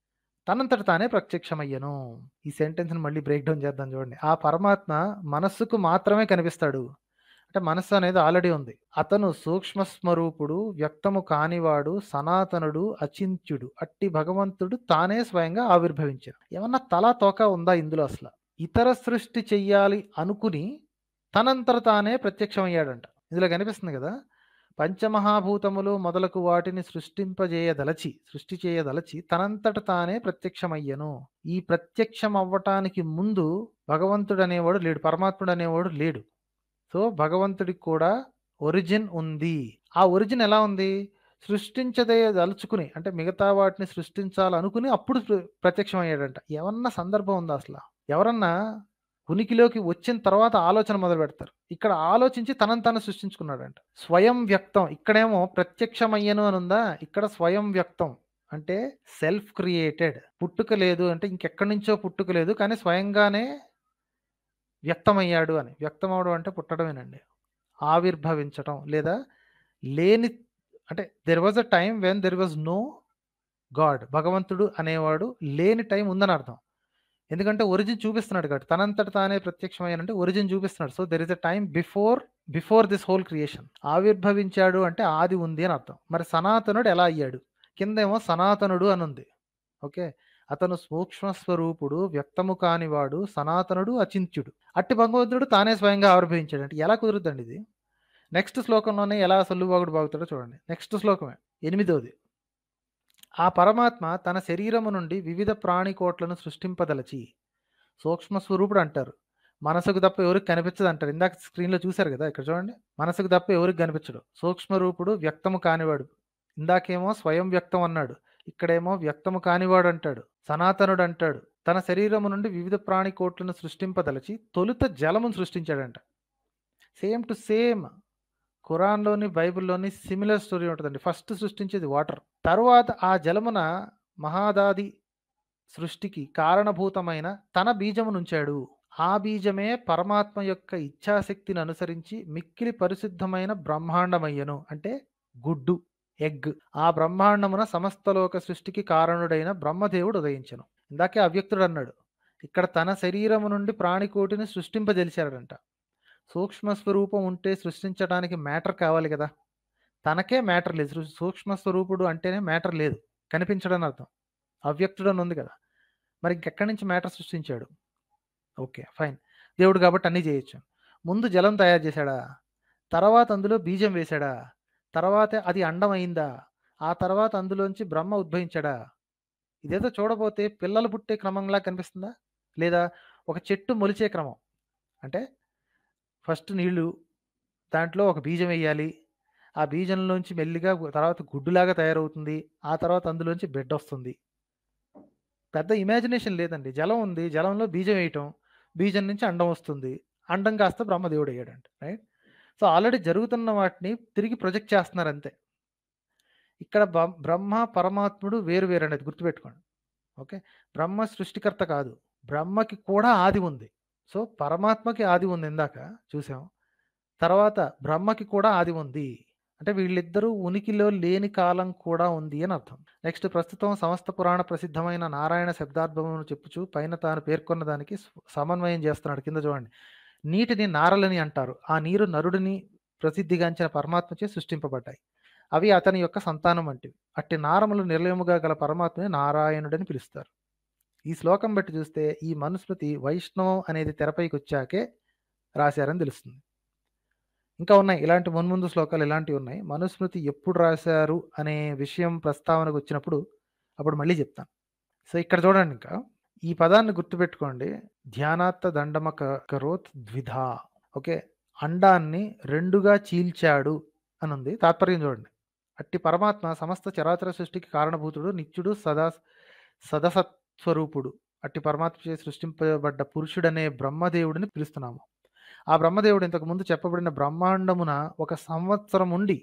Speaker 1: తనంతట తానే ప్రత్యక్షమయ్యను ఈ సెంటెన్స్ని మళ్ళీ బ్రేక్ డౌన్ చేద్దాం చూడండి ఆ పరమాత్మ మనస్సుకు మాత్రమే కనిపిస్తాడు అంటే మనస్సు అనేది ఆల్రెడీ ఉంది అతను సూక్ష్మ స్వరూపుడు వ్యక్తము కానివాడు సనాతనుడు అచింత్యుడు అట్టి భగవంతుడు తానే స్వయంగా ఆవిర్భవించాడు ఏమన్నా తల తోక ఉందా ఇందులో అసలు ఇతర సృష్టి చెయ్యాలి అనుకుని తనంతట తానే ప్రత్యక్షమయ్యాడంట ఇందులో కనిపిస్తుంది కదా పంచమహాభూతములు మొదలకు వాటిని సృష్టింపజేయదలచి సృష్టి చేయదలచి తనంతట తానే ప్రత్యక్షమయ్యను ఈ ప్రత్యక్షం అవ్వటానికి ముందు భగవంతుడు అనేవాడు లేడు పరమాత్ముడు అనేవాడు లేడు సో భగవంతుడికి కూడా ఒరిజిన్ ఉంది ఆ ఒరిజిన్ ఎలా ఉంది సృష్టించదే దలుచుకుని అంటే మిగతా వాటిని సృష్టించాలనుకుని అప్పుడు ప్ర- ప్రత్యక్షమయ్యాడంట ఏమన్నా సందర్భం ఉందా అసలు ఎవరన్నా ఉనికిలోకి వచ్చిన తర్వాత ఆలోచన మొదలు పెడతారు ఇక్కడ ఆలోచించి తనను తాను సృష్టించుకున్నాడంట స్వయం వ్యక్తం ఇక్కడేమో ప్రత్యక్షమయ్యను అని ఉందా ఇక్కడ స్వయం వ్యక్తం అంటే సెల్ఫ్ క్రియేటెడ్ పుట్టుక లేదు అంటే ఇంకెక్కడి నుంచో పుట్టుక లేదు కానీ స్వయంగానే వ్యక్తమయ్యాడు అని వ్యక్తం అవడం అంటే పుట్టడమేనండి ఆవిర్భవించటం లేదా లేని అంటే there was a time when there was no God భగవంతుడు అనేవాడు లేని టైం ఉందని అర్థం ఎందుకంటే ఒరిజిన్ చూపిస్తున్నాడు కాబట్టి తనంతట తానే ప్రత్యక్షమయ్యానంటే ఒరిజిన్ చూపిస్తున్నాడు so there is a time before before this whole creation ఆవిర్భవించాడు అంటే ఆది ఉంది అని అర్థం మరి సనాతనుడు ఎలా అయ్యాడు కిందేమో సనాతనుడు అని ఉంది ఓకే అతను సూక్ష్మ స్వరూపుడు వ్యక్తము కానివాడు సనాతనుడు అచింత్యుడు అట్టి భగవంతుడు తానే స్వయంగా ఆవిర్భవించాడు అంటే ఎలా కుదురుద్దండి ఇది నెక్స్ట్ శ్లోకంలోనే ఎలా సొల్లుబాగుడు బాగుతాడో చూడండి నెక్స్ట్ శ్లోకమే ఎనిమిదోది ఆ పరమాత్మ తన శరీరము నుండి వివిధ ప్రాణికోట్లను సృష్టింపదలచి సూక్ష్మ స్వరూపుడు అంటారు మనసుకు తప్ప ఎవరికి కనిపించదు అంటారు ఇందాక స్క్రీన్లో చూశారు కదా ఇక్కడ చూడండి మనసుకు తప్ప ఎవరికి కనిపించడు సూక్ష్మ రూపుడు వ్యక్తము కానివాడు ఇందాకేమో స్వయం వ్యక్తం అన్నాడు ఇక్కడేమో వ్యక్తము కానివాడు అంటాడు సనాతనుడు అంటాడు తన శరీరము నుండి వివిధ ప్రాణి కోట్లను సృష్టింపదలచి తొలుత జలమును సృష్టించాడంట సేమ్ టు సేమ్ ఖురాన్లోని బైబిల్లోని సిమిలర్ స్టోరీ ఉంటుందండి ఫస్ట్ సృష్టించేది వాటర్ తరువాత ఆ జలమున మహాదాది సృష్టికి కారణభూతమైన తన బీజమునుంచాడు ఆ బీజమే పరమాత్మ యొక్క ఇచ్ఛాశక్తిని అనుసరించి మిక్కిలి పరిశుద్ధమైన బ్రహ్మాండమయ్యను అంటే గుడ్డు ఎగ్ ఆ బ్రహ్మాండమున సమస్తలోక సృష్టికి కారణుడైన బ్రహ్మదేవుడు ఉదయించను ఇందాకే అవ్యక్తుడు అన్నాడు ఇక్కడ తన శరీరము నుండి ప్రాణికోటిని సృష్టింపజలిచాడంట సూక్ష్మ స్వరూపం ఉంటే సృష్టించడానికి మ్యాటర్ కావాలి కదా తనకే మ్యాటర్ లేదు సృ- సూక్ష్మ స్వరూపుడు అంటేనే మ్యాటర్ లేదు కనిపించడం అని అర్థం అవ్యక్తుడు అని ఉంది కదా మరి ఇంకెక్కడి నుంచి మ్యాటర్ సృష్టించాడు ఓకే ఫైన్ దేవుడు కాబట్టి అన్నీ చేయొచ్చు ముందు జలం తయారు చేశాడా తర్వాత అందులో బీజం వేశాడా తర్వాత అది అండం అయిందా ఆ తర్వాత అందులోంచి బ్రహ్మ ఉద్భవించాడా ఇదేదో చూడబోతే పిల్లలు పుట్టే క్రమంలా కనిపిస్తుందా లేదా ఒక చెట్టు మొలిచే క్రమం అంటే ఫస్ట్ నీళ్లు దాంట్లో ఒక బీజం వేయాలి ఆ బీజంలోంచి మెల్లిగా గు- తర్వాత గుడ్డులాగా తయారవుతుంది ఆ తర్వాత అందులోంచి బెడ్ వస్తుంది పెద్ద ఇమాజినేషన్ లేదండి జలం ఉంది జలంలో బీజం వేయటం బీజం నుంచి అండం వస్తుంది అండం కాస్త బ్రహ్మదేవుడు అయ్యాడంట రైట్ సో, ఆల్రెడీ జరుగుతున్న వాటిని తిరిగి ప్రొజెక్ట్ చేస్తున్నారు అంతే. ఇక్కడ బ బ్రహ్మ, పరమాత్ముడు వేరు వేరండి అది గుర్తుపెట్టుకోండి. ఓకే. బ్రహ్మ సృష్టికర్త కాదు. బ్రహ్మకి కూడా ఆది ఉంది. సో, పరమాత్మకి ఆది ఉంది ఇందాక చూసాం. తర్వాత బ్రహ్మకి కూడా ఆది ఉంది. అంటే వీళ్ళిద్దరూ ఉనికిలో లేని కాలం కూడా ఉంది అని అర్థం. నెక్స్ట్ ప్రస్తుతం సమస్త పురాణ ప్రసిద్ధమైన నారాయణ శబ్దార్థమును చెప్పుచు పైన తాను పేర్కొన్న దానికి స్ సమన్వయం చేస్తున్నాడు. కింద చూడండి. నీటిని నారలని అంటారు. ఆ నీరు నరుడిని ప్రసిద్ధిగాంచిన పరమాత్మచే సృష్టింపబడ్డాయి. అవి అతని యొక్క సంతానం వంటివి. అట్టి నారములు నిలయముగా గల పరమాత్మని నారాయణుడని పిలుస్తారు. ఈ శ్లోకం బట్టి చూస్తే ఈ మనుస్మృతి వైష్ణవం అనేది తెరపైకొచ్చాకే రాశారని తెలుస్తుంది. ఇంకా ఉన్నాయి. ఇలాంటి మున్ముందు శ్లోకాలు ఇలాంటివి ఉన్నాయి. మనుస్మృతి ఎప్పుడు రాశారు అనే విషయం ప్రస్తావనకొచ్చినప్పుడు అప్పుడు మళ్ళీ చెప్తాను. సో, ఇక్కడ చూడండి ఇంకా. ఈ పదాన్ని గుర్తుపెట్టుకోండి. ధ్యానాత్త దండమ క కరోత్ ద్విధా. ఓకే. అండాన్ని రెండుగా చీల్చాడు అనుంది. తాత్పర్యం చూడండి. అట్టి పరమాత్మ సమస్త చరాచర సృష్టికి కారణభూతుడు, నిత్యుడు, సదా సదసత్స్వరూపుడు. అట్టి పరమాత్మచే సృష్టింపబడ్డ పురుషుడనే బ్రహ్మదేవుడిని పిలుస్తున్నాము. ఆ బ్రహ్మదేవుడు ఇంతకు ముందు చెప్పబడిన బ్రహ్మాండమున ఒక సంవత్సరముండి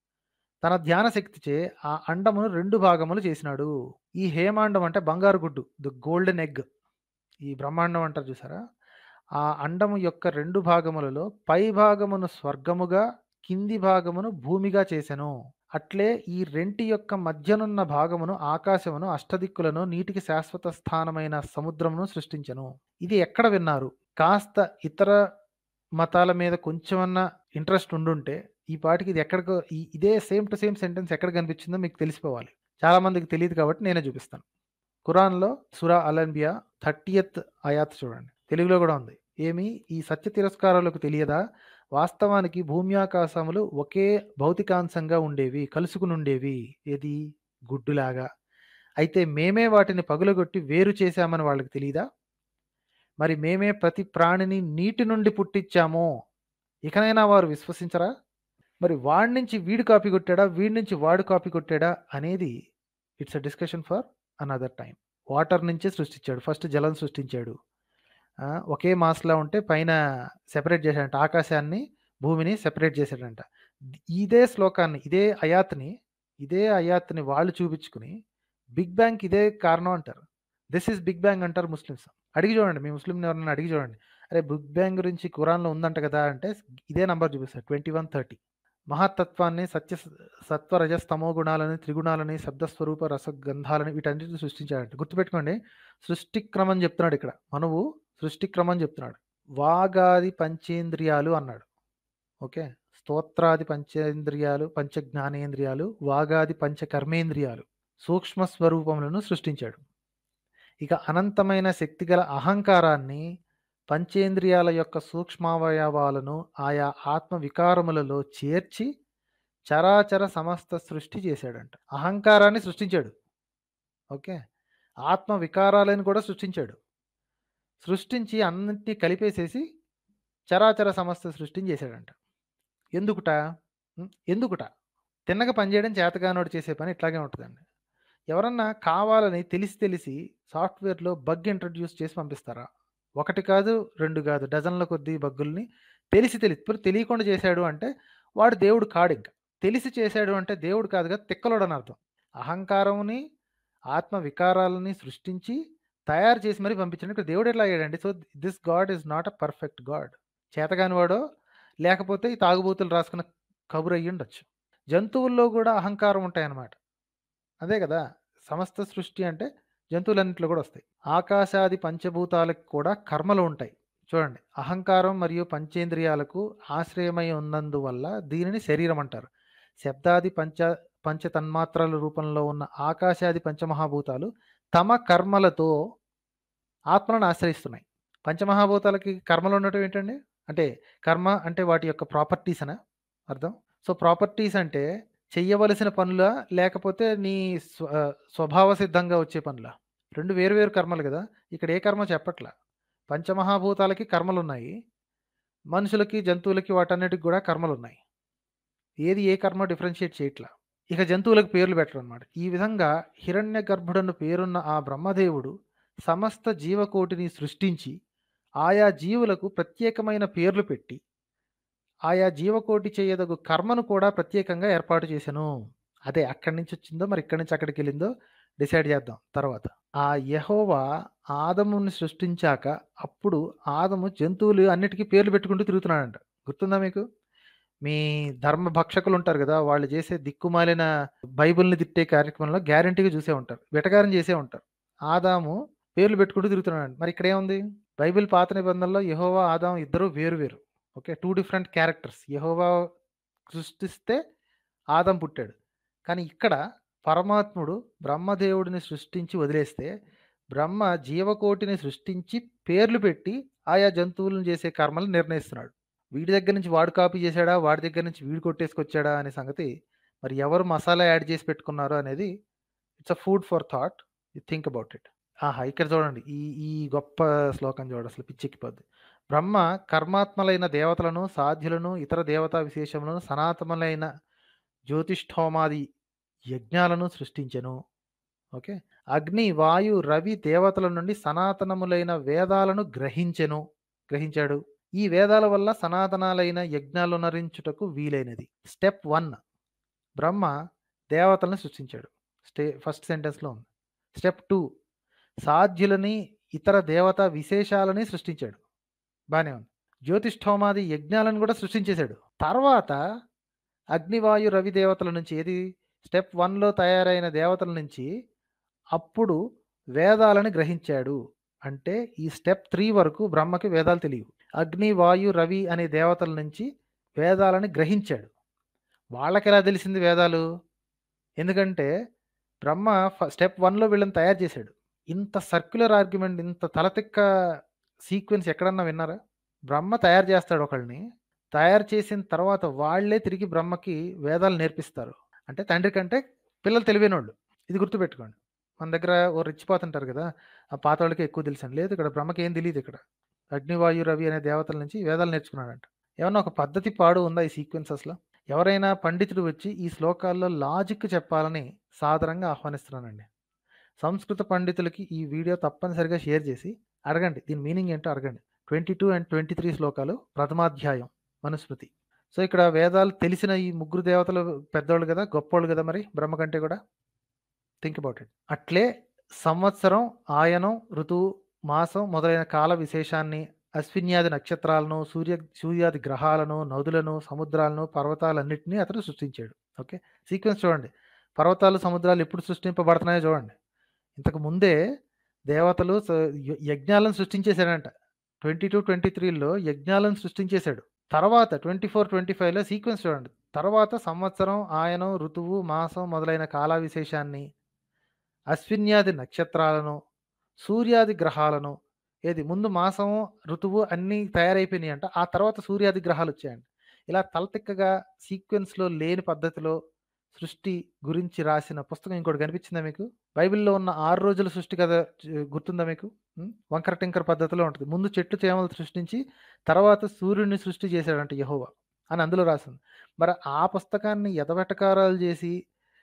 Speaker 1: తన ధ్యాన శక్తిచే ఆ అండమును 2 భాగములు చేసినాడు. ఈ హేమాండం అంటే బంగారు గుడ్డు. The golden egg. ఈ బ్రహ్మాండం అంటారు చూసారా? ఆ అండము యొక్క 2 భాగములలో పై భాగమును స్వర్గముగా, కింది భాగమును భూమిగా చేసెను. అట్లే ఈ రెంటి యొక్క మధ్యనున్న భాగమును ఆకాశమును, అష్టదిక్కులను, నీటికి శాశ్వత స్థానమైన సముద్రమును సృష్టించెను. ఇది ఎక్కడ విన్నారు? కాస్త ఇతర మతాల మీద కొంచెమన్నా ఇంట్రెస్ట్ ఉండుంటే ఈ పాటికి ఇది ఎక్కడికో ఇ ఇదే సేమ్ టు సేమ్ సెంటెన్స్ ఎక్కడ కనిపించిందో మీకు తెలిసిపోవాలి. చాలా మందికి తెలీదు కాబట్టి నేనే చూపిస్తాను. ఖురాన్‌లో సూరా అల్ అంబియా 30థ్ ఆయాత్ చూడండి. తెలుగులో కూడా ఉంది. ఏమి ఈ సత్య తిరస్కారులకు తెలియదా? వాస్తవానికి భూమ్యాకాశములు ఒకే భౌతికాంశంగా ఉండేవి. కలుసుకునుండేవి. ఏది? గుడ్డులాగా. అయితే మేమే వాటిని పగులగొట్టి వేరు చేశామని వాళ్ళకి తెలీదా? మరి మేమే ప్రతి ప్రాణిని నీటి నుండి పుట్టిచ్చాము. ఇకనైనా వారు విశ్వసించరా? మరి వాడినుంచి వీడు కాపీ కొట్టాడా? వీడి నుంచి వాడు కాపీ కొట్టాడా? అనేది it's a discussion for another time. Water నుంచే సృష్టించాడు. ఫస్ట్ జలం సృష్టించాడు. ఆ! ఒకే మాస్‌లా ఉంటే పైన సెపరేట్ చేశాడంట. ఆకాశాన్ని, భూమిని సెపరేట్ చేశాడంట. ఇదే శ్లోకాన్ని, ఇదే అయాత్‌ని, ఇదే అయాత్‌ని వాళ్ళు చూపించుకొని బిగ్ బ్యాంగ్‌కి ఇదే కారణం అంటారు. దిస్ ఈస్ బిగ్ బ్యాంగ్ అంటారు ముస్లిమ్స్. అడిగి చూడండి. మీ ముస్లింని ఎవరినైనా అడిగి చూడండి. అరే బిగ్ బ్యాంగ్ గురించి ఖురాన్‌లో ఉందంట కదా! అంటే ఇదే నంబర్ చూపిస్తాడు. 2130. మహత్తత్వాన్ని సత్య సత్వ రజస్ తమో గుణాలని, త్రిగుణాలని, శబ్దస్వరూప రసగంధాలని వీటన్నిటిని సృష్టించాడంట. గుర్తుపెట్టుకోండి. సృష్టి క్రమం చెప్తున్నాడు ఇక్కడ. మనువు సృష్టి క్రమం చెప్తున్నాడు. వాగాది పంచేంద్రియాలు అన్నాడు. ఓకే. స్తోత్రాది పంచేంద్రియాలు, పంచ జ్ఞానేంద్రియాలు, వాగాది పంచ కర్మేంద్రియాలు సూక్ష్మ స్వరూపములను సృష్టించాడు. ఇక అనంతమైన శక్తిగల అహంకారాన్ని పంచేంద్రియాల యొక్క సూక్ష్మావయవాలను ఆయా ఆత్మ వికారములలో చేర్చి చరాచర సమస్త సృష్టి చేశాడంట. అహంకారాన్ని సృష్టించాడు. ఓకే. ఆత్మ వికారాలను కూడా సృష్టించాడు. సృష్టించి అన్నిటిని కలిపేసేసి చరాచర సమస్త సృష్టిని చేశాడంట. ఎందుకుట? హ్మ్. ఎందుకుట? తిన్నగ పని చేయడం చేతకానోడు చేసే పని ఇట్లాగే ఉంటదండి. ఎవరన్నా కావాలని తెలిసి తెలిసి సాఫ్ట్‌వేర్‌లో బగ్ ఇంట్రొడ్యూస్ చేసి పంపిస్తారా? ఒకటి కాదు, 2 కాదు. డజన్ల కొద్దీ బగ్గుల్ని తెలిసి తెలి ఇప్పుడు తెలియకుండా చేశాడు అంటే వాడు దేవుడు కాడింక. తెలిసి చేశాడు అంటే దేవుడు కాదుగా తిక్కలోడని అర్థం. అహంకారంని, ఆత్మ వికారాలని సృష్టించి తయారు చేసి మరి పంపించాడు. ఇక్కడ దేవుడు ఎట్లా అయ్యాడండి? So, this God is not a perfect God. చేతగానివాడో లేకపోతే ఈ తాగుబోతులు రాసుకున్న కబురు అయ్యుండొచ్చు. జంతువుల్లో కూడా అహంకారం ఉంటాయన్నమాట. అదే కదా! సమస్త సృష్టి అంటే జంతువులన్నిట్లో కూడా వస్తాయి. ఆకాశాది పంచభూతాలకు కూడా కర్మలు ఉంటాయి. చూడండి. అహంకారం మరియు పంచేంద్రియాలకు ఆశ్రయమై ఉన్నందువల్ల దీనిని శరీరం అంటారు. శబ్దాది పంచ పంచ తన్మాత్రల రూపంలో ఉన్న ఆకాశాది పంచమహాభూతాలు తమ కర్మలతో ఆత్మలను ఆశ్రయిస్తున్నాయి. పంచమహాభూతాలకి కర్మలు ఉండటం ఏంటండి? అంటే కర్మ అంటే వాటి యొక్క ప్రాపర్టీస్ అనా అర్థం? సో, ప్రాపర్టీస్ అంటే చెయ్యవలసిన పనులా? లేకపోతే నీ స్వ స్వభావ సిద్ధంగా వచ్చే పనులా? 2 వేరు వేరు కర్మలు గదా! ఇక్కడ ఏ కర్మ చెప్పట్ల. పంచమహాభూతాలకి కర్మలున్నాయి. మనుషులకి, జంతువులకి వాటన్నిటికి కూడా కర్మలున్నాయి. ఏది ఏ కర్మ డిఫరెన్షియేట్ చేయట్ల. ఇక జంతువులకు పేర్లు పెట్టడనమాట. ఈ విధంగా హిరణ్యగర్భుడను పేరున్న ఆ బ్రహ్మదేవుడు సమస్త జీవకోటిని సృష్టించి ఆయా జీవులకు ప్రత్యేకమైన పేర్లు పెట్టి ఆయా జీవకోటి చేయదగు కర్మను కూడా ప్రత్యేకంగా ఏర్పాటు చేశాను అదే అక్కడి నుంచి వచ్చిందో మరి ఇక్కడి నుంచి అక్కడికి వెళ్ళిందో డిసైడ్ చేద్దాం తర్వాత ఆ యెహోవా ఆదముని సృష్టించాక అప్పుడు ఆదము జంతువులు అన్నిటికీ పేర్లు పెట్టుకుంటూ తిరుగుతున్నాడంట గుర్తుందా మీకు మీ ధర్మ భక్షకులు ఉంటారు కదా వాళ్ళు చేసే దిక్కుమాలిన బైబిల్ని తిట్టే కార్యక్రమంలో గ్యారంటీగా చూసే ఉంటారు వెటకారం చేసే ఉంటారు ఆదాము పేర్లు పెట్టుకుంటూ తిరుగుతున్నాడు మరి ఇక్కడ ఏముంది బైబిల్ పాత నిబంధనలో యెహోవా ఆదాము ఇద్దరు వేరు వేరు ఓకే టూ డిఫరెంట్ క్యారెక్టర్స్ యెహోవా సృష్టిస్తే ఆదం పుట్టాడు కానీ ఇక్కడ పరమాత్ముడు బ్రహ్మదేవుడిని సృష్టించి వదిలేస్తే బ్రహ్మ జీవకోటిని సృష్టించి పేర్లు పెట్టి ఆయా జంతువులను చేసే కర్మలు నిర్ణయిస్తున్నాడు వీడి దగ్గర నుంచి వాడు కాపీ చేశాడా వాడి దగ్గర నుంచి వీడు కొట్టేసుకొచ్చాడా అనే సంగతి మరి ఎవరు మసాలా యాడ్ చేసి పెట్టుకున్నారో అనేది it's a food for thought you think about it ఆహా ఇక్కడ చూడండి ఈ ఈ గొప్ప శ్లోకం చూడండి అసలు పిచ్చెక్కిపోద్ది బ్రహ్మ కర్మాత్మలైన దేవతలను సాధ్యులను ఇతర దేవతా విశేషములను సనాతనమైన జ్యోతిష్ఠోమాది యజ్ఞాలను సృష్టించెను ఓకే అగ్ని వాయు రవి దేవతల నుండి సనాతనములైన వేదాలను గ్రహించెను గ్రహించాడు ఈ వేదాల వల్ల సనాతనాలైన యజ్ఞాలు నరించుటకు వీలైనది స్టెప్ వన్ బ్రహ్మ దేవతలను సృష్టించాడు స్టే ఫస్ట్ సెంటెన్స్లో ఉంది స్టెప్ టూ సాధ్యులని ఇతర దేవతా విశేషాలని సృష్టించాడు బాగానే ఉంది జ్యోతిష్ఠోమాది యజ్ఞాలను కూడా సృష్టించేశాడు తర్వాత అగ్నివాయు రవి దేవతల నుంచి ఏది స్టెప్ వన్లో తయారైన దేవతల నుంచి అప్పుడు వేదాలను గ్రహించాడు అంటే ఈ స్టెప్ త్రీ వరకు బ్రహ్మకి వేదాలు తెలియవు అగ్ని వాయు రవి అనే దేవతల నుంచి వేదాలను గ్రహించాడు వాళ్ళకి ఎలా తెలిసింది వేదాలు ఎందుకంటే బ్రహ్మ స్టెప్ వన్లో వీళ్ళని తయారు చేశాడు ఇంత సర్క్యులర్ ఆర్గ్యుమెంట్ ఇంత తలతిక్క సీక్వెన్స్ ఎక్కడన్నా విన్నారా బ్రహ్మ తయారు చేస్తాడు ఒకళ్ళని తయారు చేసిన తర్వాత వాళ్ళే తిరిగి బ్రహ్మకి వేదాలు నేర్పిస్తారు అంటే తండ్రి కంటే పిల్లలు తెలివైనోళ్ళు ఇది గుర్తుపెట్టుకోండి మన దగ్గర ఓ రెచ్చిపోతుంటారు కదా ఆ పాత వాళ్ళకి ఎక్కువ తెలుసండి లేదు ఇక్కడ బ్రహ్మకి ఏం తెలియదు ఇక్కడ అగ్నివాయు రవి అనే దేవతల నుంచి వేదాలు నేర్చుకున్నాడంట ఏమన్నా ఒక పద్ధతి పాడు ఉందా ఈ సీక్వెన్సెస్లో ఎవరైనా పండితుడు వచ్చి ఈ శ్లోకాల్లో లాజిక్ చెప్పాలని సాదరంగా ఆహ్వానిస్తున్నానండి సంస్కృత పండితులకి ఈ వీడియో తప్పనిసరిగా షేర్ చేసి అడగండి దీని మీనింగ్ ఏంటో అడగండి twenty two and twenty three శ్లోకాలు ప్రథమాధ్యాయం మనుస్మృతి సో ఇక్కడ వేదాలు తెలిసిన ఈ ముగ్గురు దేవతలు పెద్దోళ్ళు కదా గొప్పోళ్ళు కదా మరి బ్రహ్మ కంటే కూడా థింక్ అబౌట్ ఇట్ అట్లే సంవత్సరం ఆయనం ఋతువు మాసం మొదలైన కాల విశేషాన్ని అశ్విన్యాది నక్షత్రాలను సూర్య సూర్యాది గ్రహాలను నదులను సముద్రాలను పర్వతాలన్నింటినీ అతను సృష్టించాడు ఓకే సీక్వెన్స్ చూడండి పర్వతాలు సముద్రాలు ఎప్పుడు సృష్టింపబడుతున్నాయో చూడండి ఇంతకు ముందే దేవతలు యజ్ఞాలను సృష్టించేశాడంట ట్వంటీ టూ ట్వంటీ త్రీలో యజ్ఞాలను సృష్టించేశాడు తర్వాత ట్వంటీ ఫోర్ ట్వంటీ ఫైవ్లో సీక్వెన్స్ చూడండి తర్వాత సంవత్సరం ఆయనం ఋతువు మాసం మొదలైన కాల విశేషాన్ని అశ్విన్యాది నక్షత్రాలను సూర్యాది గ్రహాలను ఏది ముందు మాసం ఋతువు అన్నీ తయారైపోయినాయి అంట ఆ తర్వాత సూర్యాది గ్రహాలు వచ్చాయండి ఇలా తలతిక్కగా సీక్వెన్స్లో లేని పద్ధతిలో సృష్టి గురించి రాసిన పుస్తకం ఇంకోటి కనిపించిందా మీకు బైబిల్లో ఉన్న ఆరు రోజుల సృష్టి కథ గుర్తుందా మీకు వంకర టింకర పద్ధతిలో ఉంటుంది ముందు చెట్లు చేమలు సృష్టించి తర్వాత సూర్యుడిని సృష్టి చేశాడంట యహోవా అని అందులో రాసింది మరి ఆ పుస్తకాన్ని ఎదవెటకారాలు చేసి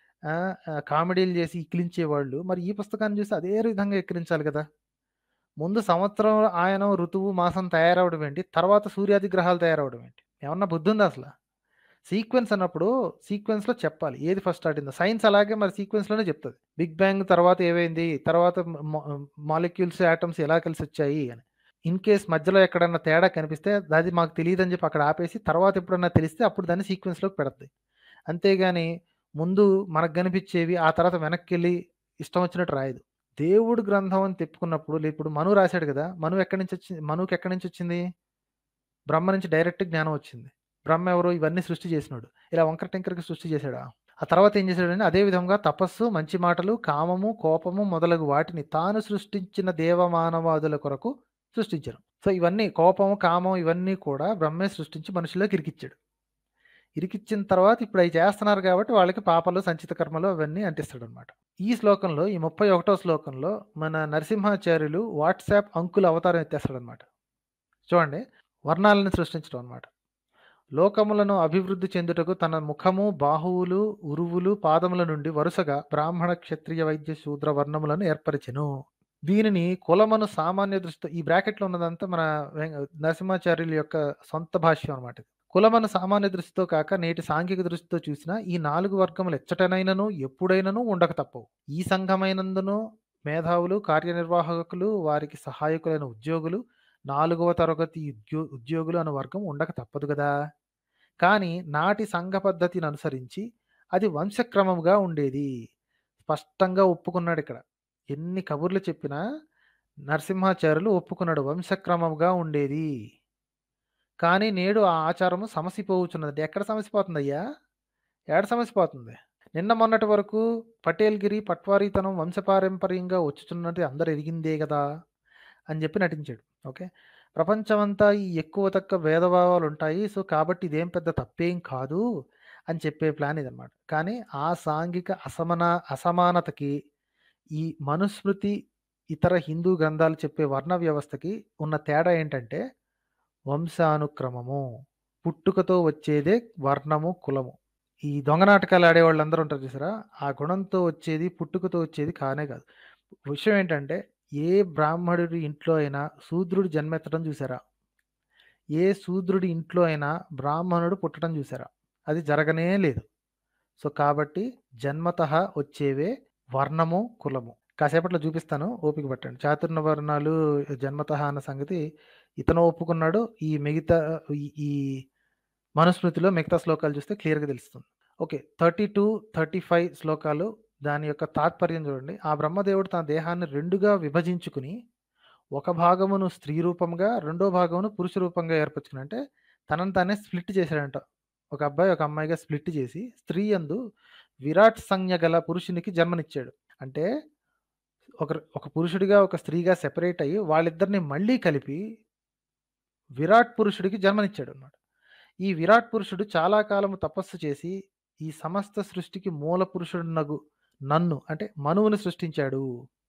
Speaker 1: కామెడీలు చేసి ఇక్కిలించేవాళ్ళు మరి ఈ పుస్తకాన్ని చూసి అదే విధంగా ఎక్కిరించాలి కదా ముందు సంవత్సరం ఆయన ఋతువు మాసం తయారవడం ఏంటి తర్వాత సూర్యాది గ్రహాలు తయారవడం ఏంటి ఏమన్నా బుద్ధి ఉందా అసలు సీక్వెన్స్ అన్నప్పుడు సీక్వెన్స్లో చెప్పాలి ఏది ఫస్ట్ స్టార్ట్ అయిందో సైన్స్ అలాగే మరి సీక్వెన్స్లోనే చెప్తుంది బిగ్ బ్యాంగ్ తర్వాత ఏమైంది తర్వాత మాలిక్యూల్స్ యాటమ్స్ ఎలా కలిసి వచ్చాయి అని ఇన్ కేస్ మధ్యలో ఎక్కడన్నా తేడా కనిపిస్తే అది మాకు తెలియదు అని చెప్పి అక్కడ ఆపేసి తర్వాత ఎప్పుడన్నా తెలిస్తే అప్పుడు దాన్ని సీక్వెన్స్లోకి పెడతాయి అంతేగాని ముందు మనకు కనిపించేవి ఆ తర్వాత వెనక్కి వెళ్ళి ఇష్టం వచ్చినట్టు రాయదు దేవుడు గ్రంథం అని తెప్పుకున్నప్పుడు ఇప్పుడు మను రాశాడు కదా మను ఎక్కడి నుంచి వచ్చింది మనుకి ఎక్కడి నుంచి వచ్చింది బ్రహ్మ నుంచి డైరెక్ట్ జ్ఞానం వచ్చింది బ్రహ్మ ఎవరు ఇవన్నీ సృష్టి చేసినాడు ఇలా వంకర టెంకర్కి సృష్టి చేశాడా ఆ తర్వాత ఏం చేశాడంటే అదే విధంగా తపస్సు మంచి మాటలు కామము కోపము మొదలగు వాటిని తాను సృష్టించిన దేవమానవాదుల కొరకు సృష్టించారు సో ఇవన్నీ కోపము కామం ఇవన్నీ కూడా బ్రహ్మే సృష్టించి మనుషుల్లోకి ఇరికిచ్చాడు ఇరికిచ్చిన తర్వాత ఇప్పుడు అవి చేస్తున్నారు కాబట్టి వాళ్ళకి పాపలు సంచిత కర్మలు అవన్నీ అంటిస్తాడు అనమాట ఈ శ్లోకంలో ఈ ముప్పై ఒకటో శ్లోకంలో మన నరసింహాచార్యులు వాట్సాప్ అంకుల అవతారం ఎత్తేస్తాడనమాట చూడండి వర్ణాలను సృష్టించడం అనమాట లోకములను అభివృద్ధి చెందుటకు తన ముఖము బాహువులు ఉరువులు పాదముల నుండి వరుసగా బ్రాహ్మణ క్షత్రియ వైద్య శూద్ర వర్ణములను ఏర్పరిచెను దీనిని కులమను సామాన్య దృష్టితో ఈ బ్రాకెట్లో ఉన్నదంతా మన నరసింహాచార్యుల యొక్క సొంత భాష్యం అనమాట కులమను సామాన్య దృష్టితో కాక నేటి సాంఘిక దృష్టితో చూసినా ఈ నాలుగు వర్గములు ఎచ్చటనైనను ఎప్పుడైనను ఉండక తప్పవు ఈ సంఘమైనందును మేధావులు కార్యనిర్వాహకులు వారికి సహాయకులైన ఉద్యోగులు నాలుగవ తరగతి ఉద్యో ఉద్యోగులు అనే వర్గం ఉండక తప్పదు కదా కానీ నాటి సంఘ పద్ధతిని అనుసరించి అది వంశక్రమముగా ఉండేది స్పష్టంగా ఒప్పుకున్నాడు ఇక్కడ ఎన్ని కబుర్లు చెప్పినా నరసింహాచార్యులు ఒప్పుకున్నాడు వంశక్రమముగా ఉండేది కానీ నేడు ఆ ఆచారము సమసిపోవచ్చున్నది ఎక్కడ సమసిపోతుంది అయ్యా ఏడ సమసిపోతుంది నిన్న మొన్నటి వరకు పటేల్గిరి పట్వారీతనం వంశపారంపర్యంగా వచ్చుతున్నది అందరు ఎరిగిందే కదా అని చెప్పి నటించాడు ఓకే ప్రపంచమంతా ఈ ఎక్కువ తక్కువ భేదభావాలు ఉంటాయి సో కాబట్టి ఇదేం పెద్ద తప్పేం కాదు అని చెప్పే ప్లాన్ ఇదన్నమాట కానీ ఆ సాంఘిక అసమాన అసమానతకి ఈ మనుస్మృతి ఇతర హిందూ గ్రంథాలు చెప్పే వర్ణ వ్యవస్థకి ఉన్న తేడా ఏంటంటే వంశానుక్రమము పుట్టుకతో వచ్చేదే వర్ణము కులము ఈ దొంగ నాటకాలు ఆడే వాళ్ళందరూ ఉంటారు చూసారా ఆ గుణంతో వచ్చేది పుట్టుకతో వచ్చేది కానే కాదు విషయం ఏంటంటే ఏ బ్రాహ్మణుడి ఇంట్లో అయినా శూద్రుడు జన్మెత్తడం చూసారా ఏ శూద్రుడి ఇంట్లో అయినా బ్రాహ్మణుడు పుట్టడం చూసారా అది జరగనే లేదు సో కాబట్టి జన్మత వచ్చేవే వర్ణము కులము కాసేపట్లో చూపిస్తాను ఓపిక పట్టండి చాతుర్ణ వర్ణాలు జన్మత అన్న సంగతి ఇతను ఒప్పుకున్నాడు ఈ మిగతా ఈ- ఈ మనుస్మృతిలో మిగతా శ్లోకాలు చూస్తే క్లియర్గా తెలుస్తుంది okay thirty two thirty five శ్లోకాలు దాని యొక్క తాత్పర్యం చూడండి ఆ బ్రహ్మదేవుడు తన దేహాన్ని రెండుగా విభజించుకుని ఒక భాగమును స్త్రీ రూపంగా రెండో భాగమును పురుష రూపంగా ఏర్పరచుకుని అంటే తనను తానే స్ప్లిట్ చేశాడంట ఒక అబ్బాయి ఒక అమ్మాయిగా స్ప్లిట్ చేసి స్త్రీ యందు విరాట్ సంజ్ఞ గల పురుషునికి జన్మనిచ్చాడు అంటే ఒక ఒక పురుషుడిగా ఒక స్త్రీగా సెపరేట్ అయ్యి వాళ్ళిద్దరిని మళ్ళీ కలిపి విరాట్ పురుషుడికి జన్మనిచ్చాడు అన్నమాట ఈ విరాట్ పురుషుడు చాలా కాలము తపస్సు చేసి ఈ సమస్త సృష్టికి మూల పురుషుడునగు నన్ను అంటే మనువుని సృష్టించాడు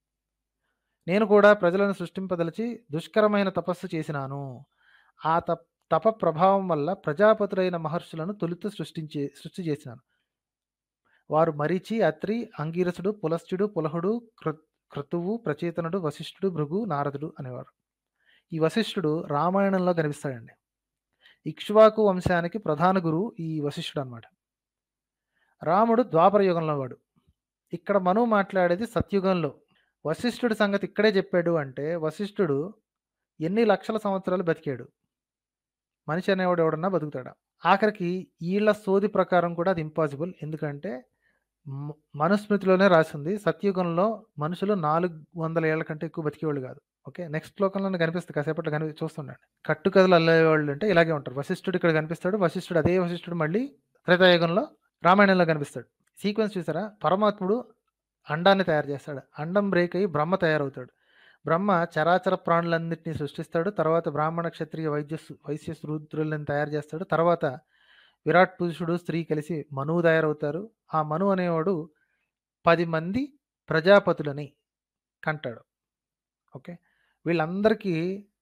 Speaker 1: నేను కూడా ప్రజలను సృష్టింపదలిచి దుష్కరమైన తపస్సు చేసినాను ఆ తప్ తప ప్రభావం వల్ల ప్రజాపతులైన మహర్షులను తొలుత సృష్టించే సృష్టి చేసినాను వారు మరీచి అత్రి అంగీరసుడు పులస్త్యుడు పులహుడు కృ క్రతువు ప్రచేతనుడు వశిష్ఠుడు భృగు నారదుడు అనేవారు ఈ వశిష్ఠుడు రామాయణంలో కనిపిస్తాడండి ఇక్ష్వాకు వంశానికి ప్రధాన గురువు ఈ వశిష్ఠుడు అన్నమాట రాముడు ద్వాపర యుగంలో వాడు ఇక్కడ మనువు మాట్లాడేది సత్యుగంలో వశిష్ఠుడి సంగతి ఇక్కడే చెప్పాడు అంటే వశిష్ఠుడు ఎన్ని లక్షల సంవత్సరాలు బతికాడు మనిషి అనేవాడు ఎవడన్నా బతుకుతాడా ఆఖరికి వీళ్ళ సోది ప్రకారం కూడా అది ఇంపాసిబుల్ ఎందుకంటే మ- మనుస్మృతిలోనే రాసింది సత్యుగంలో మనుషులు నాలుగు వందల ఏళ్ల కంటే ఎక్కువ బతికేవాళ్ళు కాదు ఓకే నెక్స్ట్ శ్లోకంలో కనిపిస్తుంది కాసేపట్లో కనిపి చూస్తుండండి కట్టుకథలు అల్లేవాళ్ళు అంటే ఇలాగే ఉంటారు వశిష్ఠుడు ఇక్కడ కనిపిస్తాడు వశిష్ఠుడు అదే వశిష్ఠుడు మళ్ళీ త్రేతాయుగంలో రామాయణంలో కనిపిస్తాడు సీక్వెన్స్ చూసారా పరమాత్ముడు అండాన్ని తయారు చేస్తాడు అండం బ్రేక్ అయ్యి బ్రహ్మ తయారవుతాడు బ్రహ్మ చరాచర ప్రాణులన్నింటినీ సృష్టిస్తాడు తర్వాత బ్రాహ్మణ క్షత్రియ వైద్య సు- వైశ్య శూద్రులను తయారు చేస్తాడు తర్వాత విరాట్ పురుషుడు స్త్రీ కలిసి మనువు తయారవుతారు ఆ మను అనేవాడు పది మంది ప్రజాపతులని కంటాడు ఓకే వీళ్ళందరికీ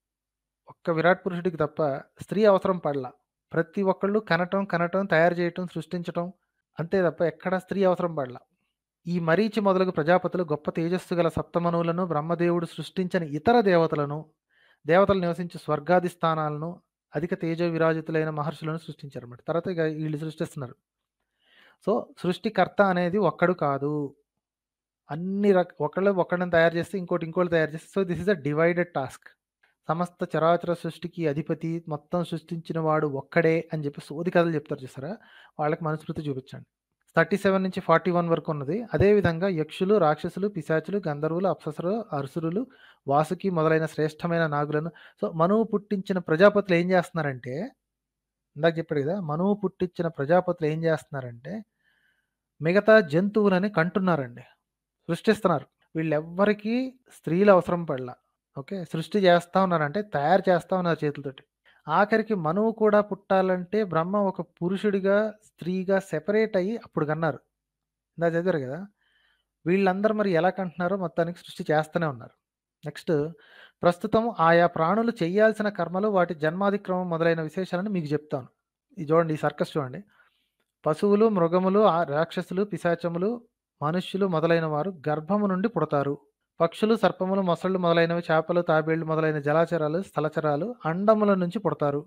Speaker 1: ఒక్క విరాట్ పురుషుడికి తప్ప స్త్రీ అవసరం పడలా ప్రతి ఒక్కళ్ళు కనటం కనటం తయారు చేయటం సృష్టించటం అంతే తప్ప ఎక్కడ స్త్రీ అవసరం పడలా ఈ మరీచి మొదలగు ప్రజాపతులు గొప్ప తేజస్సు గల సప్తమనువులను బ్రహ్మదేవుడు సృష్టించని ఇతర దేవతలను దేవతలు నివసించే స్వర్గాది స్థానాలను అధిక తేజ విరాజితులైన మహర్షులను సృష్టించారు అన్నమాట తర్వాత ఇక వీళ్ళు సృష్టిస్తున్నారు సో సృష్టికర్త అనేది ఒక్కడు కాదు అన్ని రక ఒకళ్ళు ఒకళ్ళని తయారు చేస్తే ఇంకోటి ఇంకోటి తయారు చేస్తే so this is a divided task సమస్త చరాచర సృష్టికి అధిపతి మొత్తం సృష్టించిన వాడు ఒక్కడే అని చెప్పి సోది కథలు చెప్తారు చూసారా వాళ్ళకి మనుస్మృతి చూపించండి థర్టీ సెవెన్ నుంచి ఫార్టీ వన్ వరకు ఉన్నది అదేవిధంగా యక్షులు రాక్షసులు పిశాచులు గంధర్వులు అప్సరసులు అరుసురులు వాసుకి మొదలైన శ్రేష్టమైన నాగులను సో మనువు పుట్టించిన ప్రజాపతులు ఏం చేస్తున్నారంటే ఇందాక చెప్పాడు కదా మనువు పుట్టించిన ప్రజాపతులు ఏం చేస్తున్నారంటే మిగతా జంతువులని కంటున్నారండి సృష్టిస్తున్నారు వీళ్ళెవ్వరికీ స్త్రీలు అవసరం పడలా ఓకే సృష్టి చేస్తా ఉన్నారంటే తయారు చేస్తా ఉన్నారు చేతులతోటి ఆఖరికి మనువు కూడా పుట్టాలంటే బ్రహ్మ ఒక పురుషుడిగా స్త్రీగా సెపరేట్ అయ్యి అప్పుడు కన్నారు ఇందా చదివారు కదా వీళ్ళందరూ మరి ఎలా కంటున్నారో మొత్తానికి సృష్టి చేస్తూనే ఉన్నారు నెక్స్ట్ ప్రస్తుతం ఆయా ప్రాణులు చేయాల్సిన కర్మలు వాటి జన్మాధిక్రమం మొదలైన విశేషాలను మీకు చెప్తాను ఇది చూడండి ఈ సర్కస్ చూడండి పశువులు మృగములు ఆ రాక్షసులు పిశాచములు మనుష్యులు మొదలైన వారు గర్భము నుండి పుడతారు పక్షులు సర్పములు మొసళ్ళు మొదలైనవి చేపలు తాబేళ్లు మొదలైన జలాచరాలు స్థలచరాలు అండముల నుంచి పుడతారు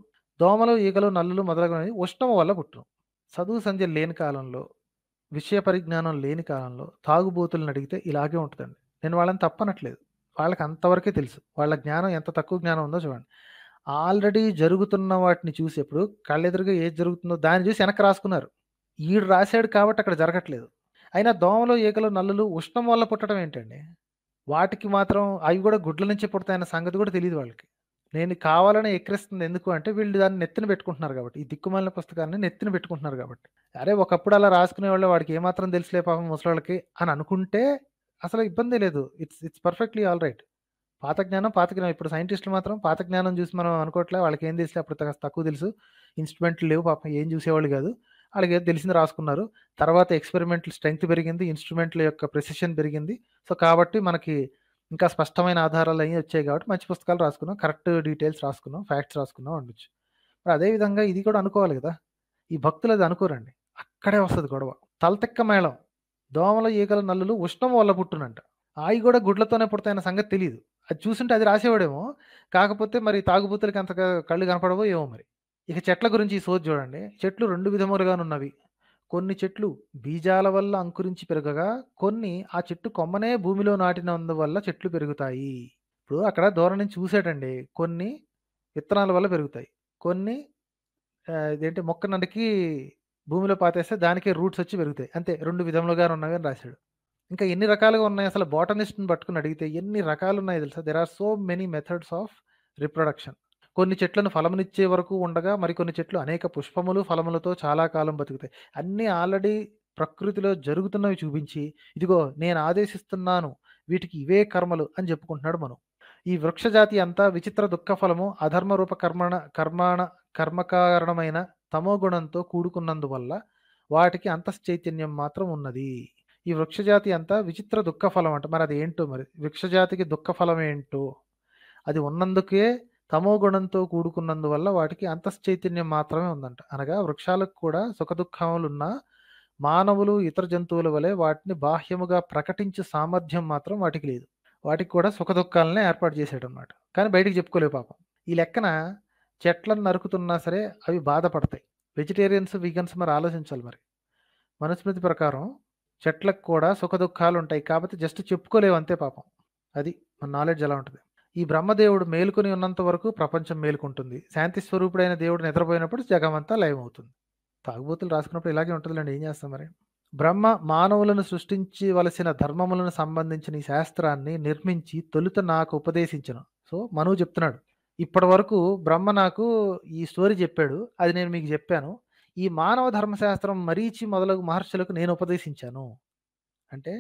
Speaker 1: దోమలు, ఈగలు, నల్లులు మొదలగునవి ఉష్ణము వల్ల పుట్టును. చదువు సంధ్య లేని కాలంలో, విషయ పరిజ్ఞానం లేని కాలంలో తాగుబోతుల్ని అడిగితే ఇలాగే ఉంటదండి. నేను వాళ్ళని తప్పనట్లేదు. వాళ్ళకి అంతవరకే తెలుసు. వాళ్ళ జ్ఞానం ఎంత తక్కువ జ్ఞానం ఉందో చూడండి. ఆల్రెడీ జరుగుతున్న వాటిని చూసి ఇప్పుడు కళ్ళెదురుగా ఏది జరుగుతుందో దాన్ని చూసి వెనక్కి రాసుకున్నారు. ఈడు రాసాడు కాబట్టి అక్కడ జరగట్లేదు. అయినా దోమలు, ఈగలు, నల్లులు ఉష్ణం వల్ల పుట్టడం ఏంటండి? వాటికి మాత్రం అవి కూడా గుడ్ల నుంచి పుడతాయన్న సంగతి కూడా తెలీదు వాళ్ళకి. నేను కావాలని ఎక్కిరిస్తుంది ఎందుకు అంటే వీళ్ళు దాన్ని నెత్తిన పెట్టుకుంటున్నారు కాబట్టి. ఈ దిక్కుమాలిన పుస్తకాన్ని నెత్తిన పెట్టుకుంటున్నారు కాబట్టి. అరే! ఒకప్పుడు అలా రాసుకునేవాళ్ళు వాడికి ఏమాత్రం తెలుసులే పాపం ముసలోళ్ళకి అని అనుకుంటే అసలు ఇబ్బందే లేదు. It's it's perfectly all right. పాత జ్ఞానం, పాత జ్ఞానం. ఇప్పుడు సైంటిస్ట్‌లు మాత్రం పాత జ్ఞానం చూసి మనం అనుకోవట్లే. వాళ్ళకేం తెలుసులే అప్పుడు కాస్త తక్కువ తెలుసు. ఇన్‌స్ట్రుమెంట్లు లేవు పాపం ఏం చూసేవాళ్ళు కాదు. ఆళ్ళకేదో తెలిసింది రాసుకున్నారు. తర్వాత ఎక్స్‌పెరిమెంటల్ స్ట్రెంగ్త్ పెరిగింది. ఇన్‌స్ట్రుమెంట్ల యొక్క ప్రెసిషన్ పెరిగింది. సో, కాబట్టి మనకి ఇంకా స్పష్టమైన ఆధారాలు అయ్యి వచ్చాయి కాబట్టి మంచి పుస్తకాలు రాసుకున్నాం. కరెక్ట్ డీటెయిల్స్ రాసుకున్నాం. ఫ్యాక్ట్స్ రాసుకున్నాం అనొచ్చు. మరి అదే విధంగా ఇది కూడా అనుకోవాలి కదా! ఈ భక్తులు అది అనుకోరండి. అక్కడే వస్తది గొడవ. తలతిక్క మేళం. దోమలు, ఈగలు, నల్లులు ఉష్ణం వల్ల పుట్టునంట. అయి కూడా గుడ్లతోనే పుడతాయన్న సంగతి తెలీదు. అది చూసుంటే అది రాసేవాడేమో. కాకపోతే మరి తాగుబోతులకి అంతగా కళ్ళు కనపడవో ఏమో మరి. ఇక చెట్ల గురించి ఈ సోది చూడండి. చెట్లు 2 విధములుగానున్నవి. కొన్ని చెట్లు బీజాల వల్ల అంకురించి పెరగగా, కొన్ని ఆ చెట్టు కొమ్మనే భూమిలో నాటినందువల్ల చెట్లు పెరుగుతాయి. ఇప్పుడు అక్కడ దూరం నుంచి చూసాడండి. కొన్ని విత్తనాల వల్ల పెరుగుతాయి. కొన్ని ఆహ్, ఇదేంటి మొక్క నరికి భూమిలో పాతేస్తే దానికే రూట్స్ వచ్చి పెరుగుతాయి. అంతే 2 విధములుగానున్నవి అని రాసాడు. ఇంకా ఎన్ని రకాలుగా ఉన్నాయి అసలు బోటనిస్ట్‌ని పట్టుకొని అడిగితే ఎన్ని రకాలున్నాయో తెలుసా? There are so many methods of reproduction. కొన్ని చెట్లను ఫలమునిచ్చే వరకు ఉండగా, మరికొన్ని చెట్లు అనేక పుష్పములు, ఫలములతో చాలా కాలం బతుకుతాయి. అన్నీ ఆల్రెడీ ప్రకృతిలో జరుగుతున్నవి చూపించి, ఇదిగో నేను ఆదేశిస్తున్నాను. వీటికి ఇవే కర్మలు అని చెప్పుకుంటున్నాడు మను. ఈ వృక్షజాతి అంతా విచిత్ర దుఃఖ ఫలము, అధర్మ రూప కర్మణ కర్మాణ కర్మకారణమైన తమోగుణంతో కూడుకున్నందువల్ల వాటికి అంతశ్చైతన్యం మాత్రం ఉన్నది. ఈ వృక్షజాతి అంతా విచిత్ర దుఃఖ ఫలం అంట. మరి అది ఏంటో మరి? వృక్షజాతికి దుఃఖ ఫలం ఏంటో? అది ఉన్నందుకే తమోగుణంతో కూడుకున్నందువల్ల వాటికి అంతశ్చైతన్యం మాత్రమే ఉందంట. అనగా వృక్షాలకు కూడా సుఖదుఖములున్నా మానవులు, ఇతర జంతువుల వలె వాటిని బాహ్యముగా ప్రకటించే సామర్థ్యం మాత్రం వాటికి లేదు. వాటికి కూడా సుఖదుఖాలనే ఏర్పాటు చేసాడన్నమాట. కానీ బయటికి చెప్పుకోలేవు పాపం. ఈ లెక్కన చెట్లను నరుకుతున్నా సరే అవి బాధపడతాయి. వెజిటేరియన్స్, వీగన్స్ మరి ఆలోచించాలి మరి. మనుస్మృతి ప్రకారం చెట్లకు కూడా సుఖదుఖాలుంటాయి. కాపోతే జస్ట్ చెప్పుకోలేవు అంతే పాపం. అది మన నాలెడ్జ్ అలా ఉంటది. ఈ బ్రహ్మదేవుడు మేలుకొని ఉన్నంత వరకు ప్రపంచం మేలుకుంటుంది. శాంతి స్వరూపుడైన దేవుడు నిద్రపోయినప్పుడు జగమంతా లయమవుతుంది. తాగుబోతులు రాసుకున్నప్పుడు ఇలాగే ఉంటదిలెండి. ఏం చేస్తాం మరి? బ్రహ్మ మానవులను సృష్టించవలసిన ధర్మములను సంబంధించిన ఈ శాస్త్రాన్ని నిర్మించి తొలుత నాకు ఉపదేశించెను. సో, మనువు చెప్తున్నాడు. ఇప్పటి వరకు బ్రహ్మ నాకు ఈ స్టోరీ చెప్పాడు. అది నేను మీకు చెప్పాను. ఈ మానవ ధర్మశాస్త్రం మరీచి మొదలగు మహర్షులకు నేను ఉపదేశించాను. అంటే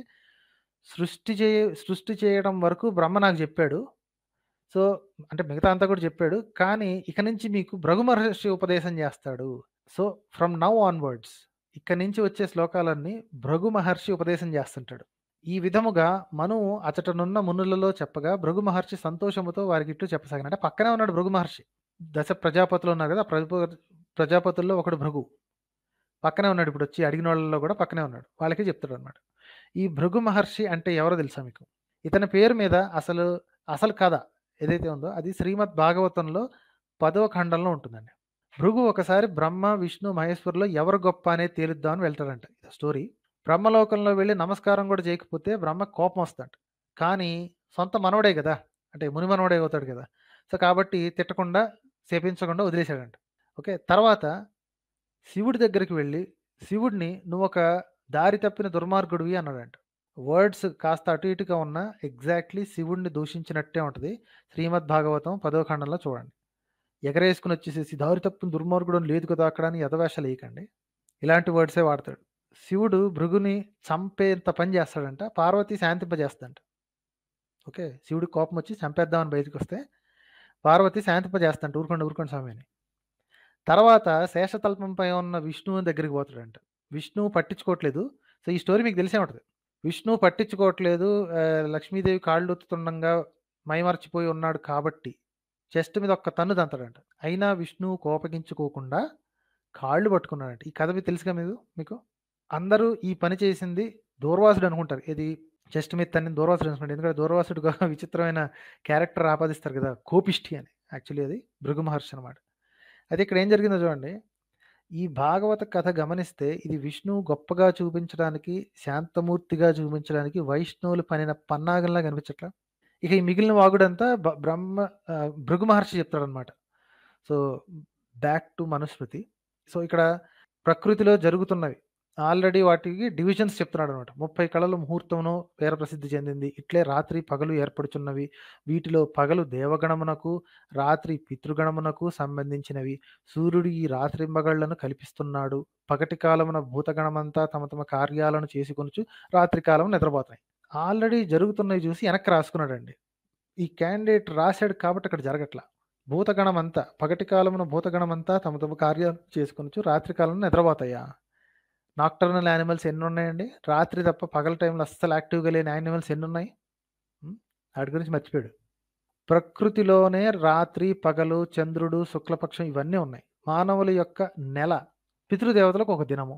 Speaker 1: సృష్టి చే సృష్టి చేయడం వరకు బ్రహ్మ నాకు చెప్పాడు. సో, అంటే మిగతా అంతా కూడా చెప్పాడు. కానీ ఇక నుంచి మీకు భృగు మహర్షి ఉపదేశం చేస్తాడు. సో, ఫ్రమ్ నౌ ఆన్‌వర్డ్స్ ఇక్కడి నుంచి వచ్చే శ్లోకాలన్నీ భృగు మహర్షి ఉపదేశం చేస్తుంటాడు. ఈ విధముగా మనువు అచటనున్న మునులలో చెప్పగా భృగు మహర్షి సంతోషముతో వారికిట్లు చెప్పసాగాను. అంటే పక్కనే ఉన్నాడు భృగు మహర్షి. దశ ప్రజాపతులు ఉన్నారు కదా! ప్రభు ప్రజాపతుల్లో ఒకడు భృగు. పక్కనే ఉన్నాడు ఇప్పుడొచ్చి అడిగినోళ్ళలో కూడా పక్కనే ఉన్నాడు. వాళ్ళకే చెప్తాడన్నమాట. ఈ భృగు మహర్షి అంటే ఎవరో తెలుసా మీకు? ఇతని పేరు మీద అసలు అసలు కథ ఏదైతే ఉందో అది శ్రీమద్ భాగవతంలో 10వ ఖండంలో ఉంటుందండి. భృగు ఒకసారి బ్రహ్మ, విష్ణు, మహేశ్వరుల్లో ఎవరు గొప్ప అనేది తేలుద్దాం అని వెళ్తాడంట. ఇది స్టోరీ. బ్రహ్మలోకంలో వెళ్లి నమస్కారం కూడా చేయకపోతే బ్రహ్మకి కోపం వస్తదంట. కానీ సొంత మనవడే గదా! అంటే ముని మనవడే అవుతాడు కదా! సో, కాబట్టి తిట్టకుండా, శపించకుండా వదిలేసాడంట. ఓకే. తర్వాత శివుడి దగ్గరికి వెళ్లి శివుడిని నువ్వొక దారి తప్పిన దుర్మార్గుడివి అన్నాడంట. వర్డ్స్ కాస్త అటు ఇటుగా ఉన్నా ఎగ్జాక్ట్‌లీ శివుడిని దూషించినట్టే ఉంటది. శ్రీమద్ భాగవతం 10వ ఖండంలో చూడండి. ఎగరేసుకొని వచ్చేసేసి దారి తప్పిన దుర్మార్గుడు అని లేదు కదా! అక్కడ అని ఎదవేషాలేయకండి. ఇలాంటి వర్డ్సే వాడతాడు. శివుడు భృగుని చంపేంత పని చేస్తాడంట. పార్వతి శాంతింపజేస్తదంట. ఓకే. శివుడికి కోపం వచ్చి చంపేద్దామని బయటికొస్తే పార్వతి శాంతింపజేస్తదంట. ఊరుకోండి, ఊరుకోండి స్వామి అని. తర్వాత శేషతల్పంపై ఉన్న విష్ణువు దగ్గరికి పోతాడంట. విష్ణువు పట్టించుకోవట్లేదు. సో, ఈ స్టోరీ మీకు తెలిసే ఉంటది. విష్ణువు పట్టించుకోవట్లేదు. ఆహ్, లక్ష్మీదేవి కాళ్ళొత్తుతుండంగా మైమర్చిపోయి ఉన్నాడు కాబట్టి చెస్ట్ మీద ఒక్క తన్ను తంతాడంట. అయినా విష్ణువు కోపగించుకోకుండా కాళ్ళు పట్టుకున్నాడంట. ఈ కథ మీకు తెలుసుగా మీకు మీకు? అందరూ ఈ పని చేసింది దూర్వాసుడు అనుకుంటారు. ఏది చెస్ట్ మీద తన్నింది దూర్వాసుడు అనుకుంటారు. ఎందుకంటే దూర్వాసుడికి ఒక విచిత్రమైన క్యారెక్టర్ ఆపాదిస్తారు కదా! కోపిష్టి అని. యాక్చువల్లీ అది భృగు మహర్షి అన్నమాట. అయితే ఇక్కడ ఏం జరిగిందో చూడండి. ఈ భాగవత కథ గమనిస్తే ఇది విష్ణువు గొప్పగా చూపించడానికి, శాంతమూర్తిగా చూపించడానికి వైష్ణవులు పన్నిన పన్నాగంలా కనిపించట్లా? ఇక ఈ మిగిలిన వాగుడంతా బ బ్రహ్మ ఆహ్, భృగు మహర్షి చెప్తాడనమాట. So, back to Manusmriti. So, ఇక్కడ ప్రకృతిలో జరుగుతున్నవి. ఆల్రెడీ వాటికి డివిజన్స్ చెప్తున్నాడనమాట. 30 కళల ముహూర్తమును పేర ప్రసిద్ధి చెందింది. ఇట్లే రాత్రి, పగలు ఏర్పడుచున్నవి. వీటిలో పగలు దేవగణమునకు, రాత్రి పితృగణమునకు సంబంధించినవి. సూర్యుడు ఈ రాత్రింబగళ్ళను కల్పిస్తున్నాడు. పగటి కాలమున భూతగణమంతా తమ తమ కార్యాలను చేసుకొనుచు రాత్రి కాలమున నిద్రపోతాయి. ఆల్రెడీ జరుగుతున్నవి చూసి వెనక్కి రాసుకున్నాడండి. ఈ క్యాండిడేట్ రాసాడు కాబట్టి అక్కడ జరగట్ల. భూతగణమంతా పగటి కాలమున భూతగణమంతా తమ తమ కార్యాలు చేసుకొనుచు రాత్రి కాలమున నిద్రపోతాయా? Nocturnal animals ఎన్నున్నాయండి? రాత్రి తప్ప పగలు టైంలో అస్సలు యాక్టివ్‌గా లేని యానిమల్స్ ఎన్నున్నాయి? హ్మ్. ఆటి గురించి మర్చిపోయాడు. ప్రకృతిలోనే రాత్రి, పగలు, చంద్రుడు, శుక్లపక్షం ఇవన్నీ ఉన్నాయి. మానవుల యొక్క నెల పితృదేవతలకు ఒక దినము.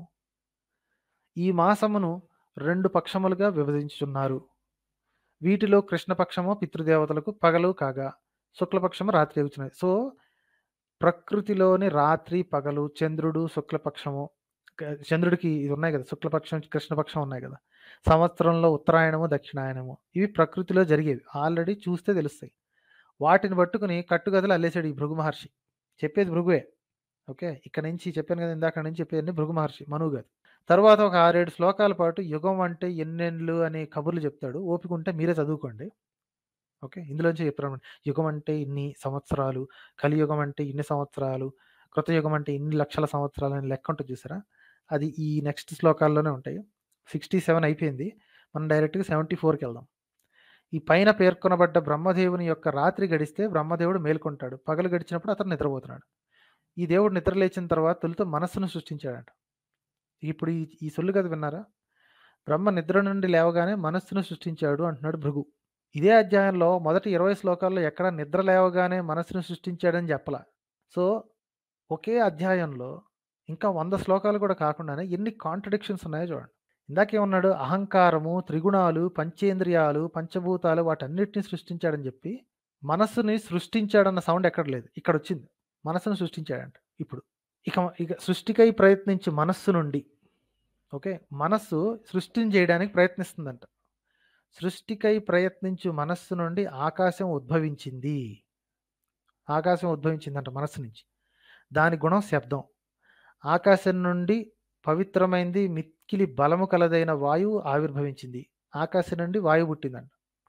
Speaker 1: ఈ మాసమును 2 పక్షములుగా విభజించుచున్నారు. వీటిలో కృష్ణపక్షము పితృదేవతలకు పగలు కాగా, శుక్లపక్షము రాత్రి అగుచున్నది. సో, ప్రకృతిలోని రాత్రి, పగలు, చంద్రుడు, శుక్లపక్షము క చంద్రుడికి ఇవి ఉన్నాయి కదా! శుక్లపక్షం, కృష్ణపక్షం ఉన్నాయి కదా! సంవత్సరంలో ఉత్తరాయణము, దక్షిణాయనము ఇవి ప్రకృతిలో జరిగేవి. ఆల్రెడీ చూస్తే తెలుస్తాయి. వాటిని పట్టుకొని కట్టుకథలు అల్లేసాడు ఈ భృగు మహర్షి. చెప్పేది భృగువే. ఓకే. ఇక్కడ నుంచి చెప్పాను కదా! ఇందాక నుంచి చెప్పేయన్నీ భృగు మహర్షి. మనువు గాదు. తర్వాత ఒక 6, 7 శ్లోకాల పాటు యుగం అంటే ఎన్నెండ్లు అనే కబుర్లు చెప్తాడు. ఓపిక ఉంటే మీరే చదువుకోండి. ఓకే. ఇందులోంచే చెప్తారనమాట. యుగం అంటే ఇన్ని సంవత్సరాలు, కలియుగం అంటే ఇన్ని సంవత్సరాలు, కృతయుగం అంటే ఇన్ని లక్షల సంవత్సరాలు అని లెక్క ఉంటది చూసారా? అది ఈ నెక్స్ట్ శ్లోకాల్లోనే ఉంటాయి. 67 అయిపోయింది. మనం డైరెక్ట్‌గా 74కెళ్దాం. ఈ పైన పేర్కొనబడ్డ బ్రహ్మదేవుని యొక్క రాత్రి గడిస్తే బ్రహ్మదేవుడు మేలుకుంటాడు. పగలు గడిచినప్పుడు అతను నిద్రపోతున్నాడు. ఈ దేవుడు నిద్ర లేచిన తర్వాత తొలుత మనస్సును సృష్టించాడంట. ఇప్పుడు ఈ ఈ సొల్లు కథ విన్నారా? బ్రహ్మ నిద్ర నుండి లేవగానే మనస్సును సృష్టించాడు అంటున్నాడు భృగు. ఇదే అధ్యాయంలో మొదటి 20 శ్లోకాల్లో ఎక్కడ నిద్ర లేవగానే మనస్సును సృష్టించాడని చెప్పలా. సో, ఒకే అధ్యాయంలో ఇంకా 100 శ్లోకాలు కూడా కాకుండానే ఎన్ని కాంట్రడిక్షన్స్ ఉన్నాయో చూడండి. ఇందాకేమన్నాడు? అహంకారము, త్రిగుణాలు, పంచేంద్రియాలు, పంచభూతాలు వాటన్నిటిని సృష్టించాడని చెప్పి, మనస్సుని సృష్టించాడన్న సౌండ్ ఎక్కడ లేదు. ఇక్కడొచ్చింది. మనస్సును సృష్టించాడంట ఇప్పుడు. ఇక ఇక సృష్టికై ప్రయత్నించు మనస్సు నుండి ఓకే. మనస్సు సృష్టిని చేయడానికి ప్రయత్నిస్తుందంట. సృష్టికై ప్రయత్నించు మనస్సు నుండి ఆకాశం ఉద్భవించింది. ఆకాశం ఉద్భవించిందంట మనస్సు నుంచి. దాని గుణం శబ్దం. ఆకాశం నుండి పవిత్రమైంది మిక్కిలి బలము కలదైన వాయువు ఆవిర్భవించింది. ఆకాశం నుండి వాయువు పుట్టిందంట.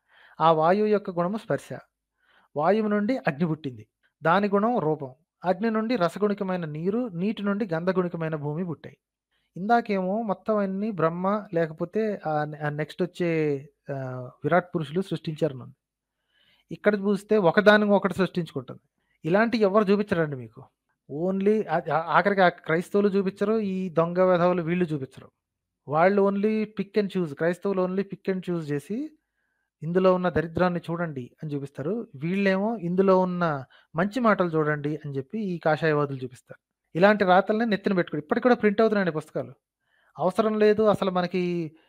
Speaker 1: ఆ వాయువు యొక్క గుణము స్పర్శ. వాయువు నుండి అగ్ని పుట్టింది. దాని గుణం రూపం. అగ్ని నుండి రసగుణికమైన నీరు, నీటి నుండి గంధగుణికమైన భూమి పుట్టాయి. ఇందాకేమో మొత్తం అన్నీ బ్రహ్మ లేకపోతే ఆహ్, ఆహ్, నెక్స్ట్ వచ్చే ఆహ్, విరాట్ పురుషులు సృష్టించారనుంది. ఇక్కడ చూస్తే ఒకదాన్ని ఒకటి సృష్టించుకుంటుంది. ఇలాంటియి ఎవ్వరు చూపించరండి మీకు. ఓన్లీ ఆహ్, ఆహ్, ఆఖరికి ఆ క్రైస్తవులు చూపించరు. ఈ దొంగ వెధవలు వీళ్ళు చూపించరు. వాళ్ళు ఓన్లీ పిక్ అండ్ చూజ్. క్రైస్తవులు ఓన్లీ పిక్ అండ్ చూజ్ చేసి ఇందులో ఉన్న దరిద్రాన్ని చూడండి అని చూపిస్తారు. వీళ్ళేమో ఇందులో ఉన్న మంచి మాటలు చూడండి అని చెప్పి ఈ కాషాయవాదులు చూపిస్తారు. ఇలాంటి రాతల్ని నెత్తిన పెట్టుకోండి. ఇప్పటికి కూడా ప్రింట్ అవుతున్నాయండి పుస్తకాలు. అవసరం లేదు. అసలు మనకి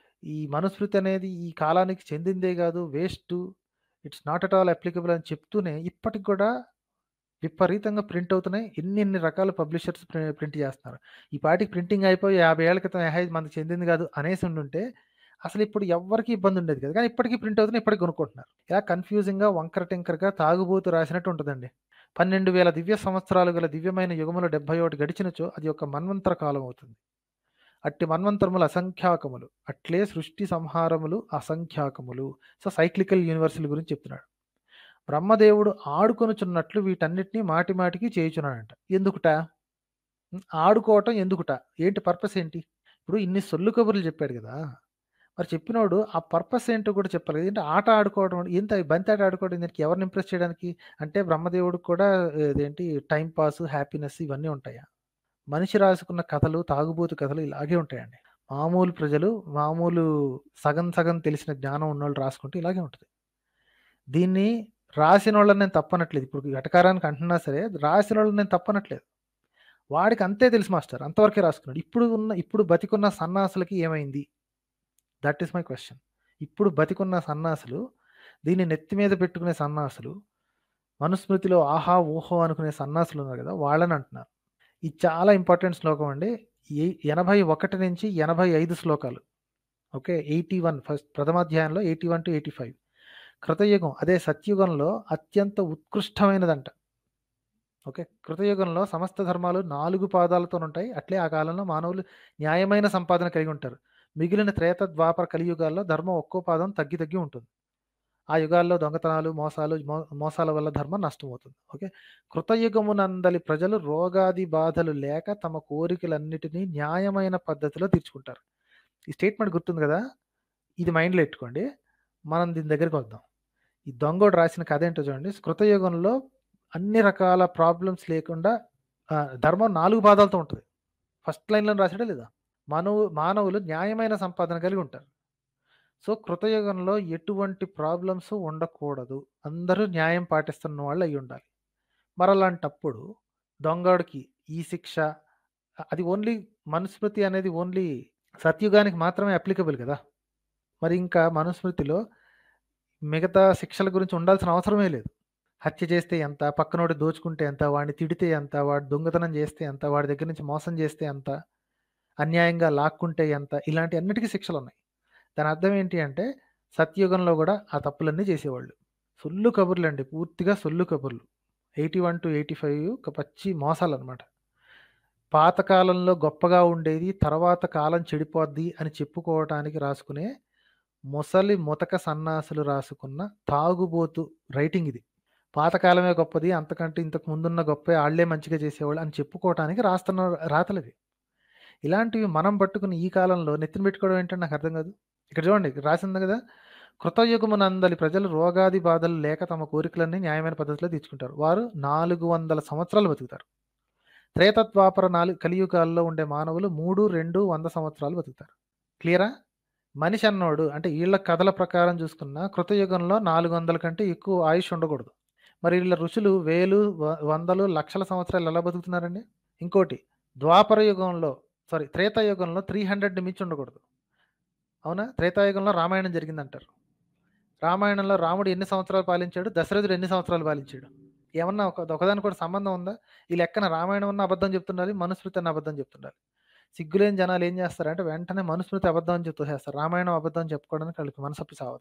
Speaker 1: ఈ మనుస్మృతి అనేది ఈ కాలానికి చెందిందే కాదు. Waste. It's not at all applicable అని చెప్తూనే ఇప్పటికి కూడా విపరీతంగా ప్రింట్ అవుతున్నాయి. ఎన్ని ఎన్ని రకాల పబ్లిషర్స్ ప్రి ప్రింట్ చేస్తున్నారు. ఈ పాటికి ప్రింటింగ్ అయిపోయి 50 ఏళ్ల క్రితం ఏహే! ఇది మనకు చెందింది కాదు అనేసి ఉండుంటే అసలు ఇప్పుడు ఎవ్వరికీ ఇబ్బంది ఉండేది కాదు. కానీ ఇప్పటికి ప్రింట్ అవుతున్నాయి. ఇప్పటికి కొనుక్కుంటున్నారు. ఇలా కన్‌ఫ్యూజింగ్‌గా వంకర టింకరగా తాగుబోతు రాసినట్టు ఉంటదండి. 12,000 దివ్య సంవత్సరాలు గల దివ్యమైన యుగములు 71 గడిచినచో అది ఒక మన్వంతర కాలం అవుతుంది. అట్టి మన్వంతరములు అసంఖ్యాకములు. అట్లే సృష్టి సంహారములు అసంఖ్యాకములు. సో, సైక్లికల్ యూనివర్సుల గురించి చెప్తున్నాడు. బ్రహ్మదేవుడు ఆడుకొనుచున్నట్లు వీటన్నిటిని మాటి మాటికి చేయుచున్నాడంట. ఎందుకుట? హ్మ్. ఆడుకోవటం ఎందుకుట? ఏంటి పర్పస్ ఏంటి? ఇప్పుడు ఇన్ని సొల్లు కబుర్లు చెప్పాడు కదా! మరి చెప్పినోడు ఆ పర్పస్ ఏంటో కూడా చెప్పాలి. ఏంటి ఆట ఆడుకోవడం ఏంటి బంతాట ఆడుకోవడం దీనికి ఎవరిని ఇంప్రెస్ చేయడానికి? అంటే బ్రహ్మదేవుడికి కూడా ఇదేంటి టైమ్ పాస్, హ్యాపీనెస్ ఇవన్నీ ఉంటాయా? మనిషి రాసుకున్న కథలు, తాగుబోతు కథలు ఇలాగే ఉంటాయండి. మామూలు ప్రజలు, మామూలు సగం సగం తెలిసిన జ్ఞానం ఉన్నోళ్ళు రాసుకుంటే ఇలాగే ఉంటది. దీన్ని రాసినోళ్ళని నేను తప్పనట్లేదు. ఇప్పుడు వెటకారానికి అంటున్నా సరే రాసినోళ్ళని నేను తప్పనట్లేదు. వాడికి అంతే తెలుసు మాస్టర్. అంతవరకే రాసుకున్నాడు. ఇప్పుడు ఉన్న ఇప్పుడు బతికున్న సన్నాసులకి ఏమైంది? That is my question. ఇప్పుడు బతికున్న సన్నాసులు దీన్ని నెత్తి మీద పెట్టుకునే సన్నాసులు మనుస్మృతిలో ఆహా! ఓహో! అనుకునే సన్నాసులున్నారు గదా! వాళ్ళని అంటున్నారు. ఇది చాలా ఇంపార్టెంట్ శ్లోకం అండి. ఎ 81 నుంచి 85 శ్లోకాలు. ఓకే. 81 ఫస్ట్ ప్రథమాధ్యాయంలో 81-85 కృతయుగం అదే సత్యుగంలో అత్యంత ఉత్కృష్టమైనదంట. ఓకే. కృతయుగంలో సమస్త ధర్మాలు 4 పాదాలతోనుంటాయి. అట్లే ఆ కాలంలో మానవులు న్యాయమైన సంపాదన కలిగి ఉంటారు. మిగిలిన త్రేత, ద్వాపర, కలియుగాల్లో ధర్మం ఒక్కో పాదం తగ్గి తగ్గి ఉంటుంది. ఆ యుగాల్లో దొంగతనాలు, మోసాలు మో మోసాల వల్ల ధర్మం నష్టమవుతుంది. ఓకే. కృతయుగమునందలి ప్రజలు రోగాది బాధలు లేక తమ కోరికలన్నిటిని న్యాయమైన పద్ధతిలో తీర్చుకుంటారు. ఈ స్టేట్మెంట్ గుర్తుంది గదా! ఇది మైండ్‌లో ఎట్టుకోండి. మనం దీని దగ్గరికొద్దాం. ఈ దొంగోడు రాసిన కథేంటో చూడండి. కృతయుగంలో అన్ని రకాల ప్రాబ్లమ్స్ లేకుండా ఆహ్, ధర్మం 4 పాదాలతో ఉంటది. ఫస్ట్ లైన్‌లోనే రాసాడా లేదా? మనువు మానవులు న్యాయమైన సంపాదన కలిగి ఉంటారు. సో, కృతయుగంలో ఎటువంటి ప్రాబ్లమ్స్ ఉండకూడదు. అందరూ న్యాయం పాటిస్తున్న వాళ్ళు అయ్యుండాలి. మరలాంటప్పుడు దొంగోడికి ఈ శిక్ష అ అది ఓన్లీ మనుస్మృతి అనేది ఓన్లీ సత్యుగానికి మాత్రమే అప్లికబుల్ గదా! మరి ఇంకా మనుస్మృతిలో మిగతా శిక్షల గురించి ఉండాల్సిన అవసరమే లేదు. హత్య చేస్తే ఎంత, పక్కనోడు దోచుకుంటే ఎంత, వాడిని తిడితే ఎంత, వాడు దొంగతనం చేస్తే ఎంత, వాడి దగ్గర నుంచి మోసం చేస్తే ఎంత, అన్యాయంగా లాక్కుంటే ఎంత, ఇలాంటి అన్నిటికి శిక్షలున్నాయి. దాని అర్థం ఏంటి అంటే సత్యయుగంలో గూడా ఆ తప్పులన్నీ చేసేవాళ్ళు. సొల్లు కబుర్లండి. పూర్తిగా సొల్లు కబుర్లు. 81-85 ఒక పచ్చి మోసాలనమాట. పాత కాలంలో గొప్పగా ఉండేది, తర్వాత కాలం చెడిపోద్ది అని చెప్పుకోవటానికి రాసుకునే ముసలి ముతక సన్నాసులు రాసుకున్న తాగుబోతు రైటింగ్ ఇది. పాతకాలమే గొప్పది. అంతకంటే ఇంతకు ముందున్న గొప్పే ఆళ్ళే మంచిగా చేసేవాళ్ళు అని చెప్పుకోవటానికి రాస్తున్న రాతలివి. ఇలాంటివి మనం పట్టుకుని ఈ కాలంలో నెత్తిన పెట్టుకోవడం ఏంటని నాకు అర్థం కాదు. ఇక్కడ చూడండి ఇక్కడ రాసింది గదా! కృతయుగమునందలి ప్రజలు రోగాది బాధలు లేక తమ కోరికలన్నీ న్యాయమైన పద్ధతిలో తీర్చుకుంటారు. వారు 400 సంవత్సరాలు బతుకుతారు. త్రేత, ద్వాపర, నాలు కలియుగాల్లో ఉండే మానవులు 3, 2, 100 సంవత్సరాలు బతుకుతారు. క్లియరా? మనిషి అన్నోడు అంటే ఈళ్ళ కథల ప్రకారం చూసుకున్న కృతయుగంలో 400 కంటే ఎక్కువ ఆయుష్ ఉండకూడదు. మరి ఈళ్ళ ఋషులు వేలు, వ వందలు, లక్షల సంవత్సరాలు ఎలా బతుకుతున్నారండి? ఇంకోటి ద్వాపర యుగంలో సారీ త్రేతాయుగంలో 300 మించి ఉండకూడదు. అవునా? త్రేతాయుగంలో రామాయణం జరిగిందంటారు. రామాయణంలో రాముడు ఎన్ని సంవత్సరాలు పాలించాడు? దశరథుడు ఎన్ని సంవత్సరాలు పాలించాడు? ఏమన్నా ఒక ఒకదానికొకటి సంబంధం ఉందా? ఈ లెక్కన రామాయణం అన్న అబద్ధం చెప్తుండాలి. మనుస్మృతి అన్న అబద్ధం చెప్తుండాలి. సిగ్గులేని జనాలు ఏం చేస్తారంటే వెంటనే మనుస్మృతి అబద్ధం అని చెప్పి తోసేస్తారు. రామాయణం అబద్ధం అని చెప్పుకోవడానికి ఆళ్ళకి మనసొప్పి సావదు.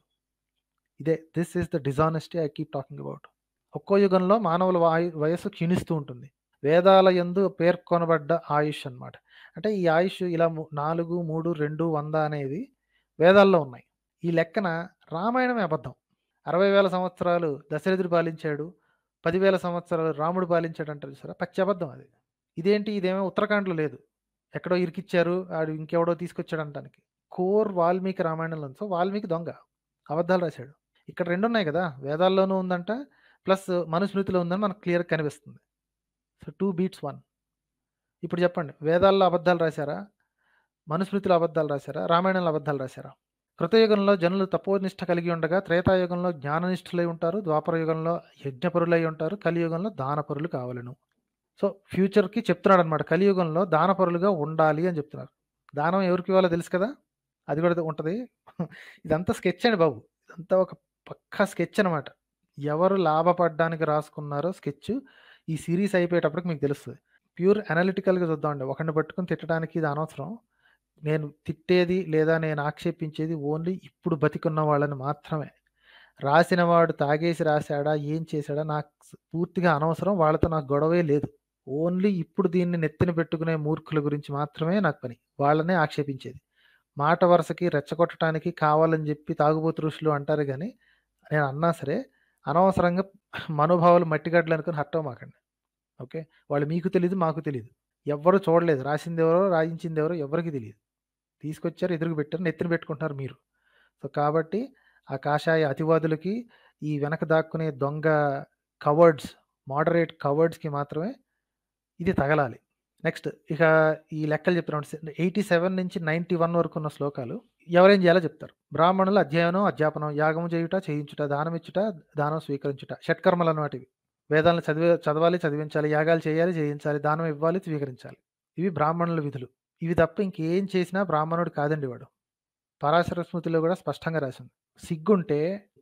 Speaker 1: ఇదే this is the dishonesty I keep talking about. ఒక్కో యుగంలో మానవుల వాయు వయస్సు క్షీణిస్తూ ఉంటుంది. వేదాల యందు పేర్కొనబడ్డ ఆయుష్ అన్నమాట. అంటే ఈ ఆయుష్ ఇలా ము 4, 3, 2, 100 అనేవి వేదాల్లో ఉన్నాయి. ఈ లెక్కన రామాయణమే అబద్ధం. 60,000 సంవత్సరాలు దశరథుడు పాలించాడు. 10,000 సంవత్సరాలు రాముడు పాలించాడు అంటారు చూసారా? పచ్చి అబద్ధం అది. ఇదేంటి ఇదేమో ఉత్తరాఖండ్‌లో లేదు. ఎక్కడో ఇరికిచ్చారు. ఆడు ఇంకెవడో తీసుకొచ్చాడు అనటానికి. కోర్ వాల్మీకి రామాయణంలో ఉంది. సో, వాల్మీకి దొంగ. అబద్ధాలు రాశాడు. ఇక్కడ 2 ఉన్నాయి గదా! వేదాల్లోనూ ఉందంట. ప్లస్ మనుస్మృతిలో ఉందని మనకు క్లియర్‌గా కనిపిస్తుంది. So, 2 beats 1. ఇప్పుడు చెప్పండి. వేదాల్లో అబద్ధాలు రాశారా? మనుస్మృతిలో అబద్ధాలు రాశారా? రామాయణంలో అబద్ధాలు రాశారా? కృతయుగంలో జనులు తపోనిష్ట కలిగి ఉండగా త్రేతాయుగంలో జ్ఞాననిష్ఠులై ఉంటారు. ద్వాపర యుగంలో యజ్ఞపరులై ఉంటారు. కలియుగంలో దానపరులు కావలెను. సో, ఫ్యూచర్‌కి చెప్తున్నాడన్నమాట. కలియుగంలో దానపరులుగా ఉండాలి అని చెప్తున్నారు. దానం ఎవరికి ఇవ్వాలో తెలుసు కదా! అది కూడా ఉంటది. ఇదంతా స్కెచ్ అండి బాబు. ఇదంతా ఒక పక్కా స్కెచ్ అనమాట. ఎవరు లాభపడ్డానికి రాసుకున్నారో స్కెచ్ ఈ సీరీస్ అయిపోయేటప్పటికి మీకు తెలుస్తది. ప్యూర్ అనలిటికల్‌గా చూద్దామండి. ఒకడిని పట్టుకొని తిట్టడానికి ఇది అనవసరం. నేను తిట్టేది లేదా నేను ఆక్షేపించేది ఓన్లీ ఇప్పుడు బతికున్న వాళ్ళని మాత్రమే. రాసినవాడు తాగేసి రాసాడా? ఏం చేశాడా? నాకు స్ పూర్తిగా అనవసరం. వాళ్ళతో నాకు గొడవే లేదు. ఓన్లీ ఇప్పుడు దీన్ని నెత్తిన పెట్టుకునే మూర్ఖుల గురించి మాత్రమే నాకు పని. వాళ్ళనే ఆక్షేపించేది. మాట వరుసకి రెచ్చగొట్టడానికి కావాలని చెప్పి తాగుబోతు ఋషులు అంటారు గానీ, నేను అన్నా సరే అనవసరంగా మనోభావాలు మట్టిగడ్డలు అనుకుని హర్ట్ అవ్వమాకండి. ఓకే. వాళ్ళు మీకు తెలీదు. మాకు తెలీదు. ఎవ్వరు చూడలేదు. రాసిందెవరో, రాయించిందెవరో ఎవ్వరికీ తెలీదు. తీసుకొచ్చారు, ఎదురుగా పెట్టారు. నెత్తిన పెట్టుకుంటున్నారు మీరు. సో, కాబట్టి ఆ కాషాయ అతివాదులకి, ఈ వెనక దాక్కునే దొంగ కవర్డ్స్, మోడరేట్ కవర్డ్స్‌కి మాత్రమే ఇది తగలాలి. నెక్స్ట్ ఇక ఈ లెక్కలు చెప్తున్నాను. సె 87 నుంచి 91 వరకు ఉన్న శ్లోకాలు ఎవరేం చేయాలో చెప్తారు. బ్రాహ్మణులు అధ్యయనం, అధ్యాపనం, యాగము చేయుట, చేయించుట, దానమిచ్చుట, దానం స్వీకరించుట. షట్కర్మలన్నమాట ఇవి. వేదాలను చదివే చదవాలి, చదివించాలి, యాగాలు చేయాలి, చేయించాలి, దానం ఇవ్వాలి, స్వీకరించాలి. ఇవి బ్రాహ్మణుల విధులు. ఇవి తప్ప ఇంకేం చేసినా బ్రాహ్మణుడు కాదండి వాడు. పరాశర స్మృతిలో కూడా స్పష్టంగా రాసింది. సిగ్గుంటే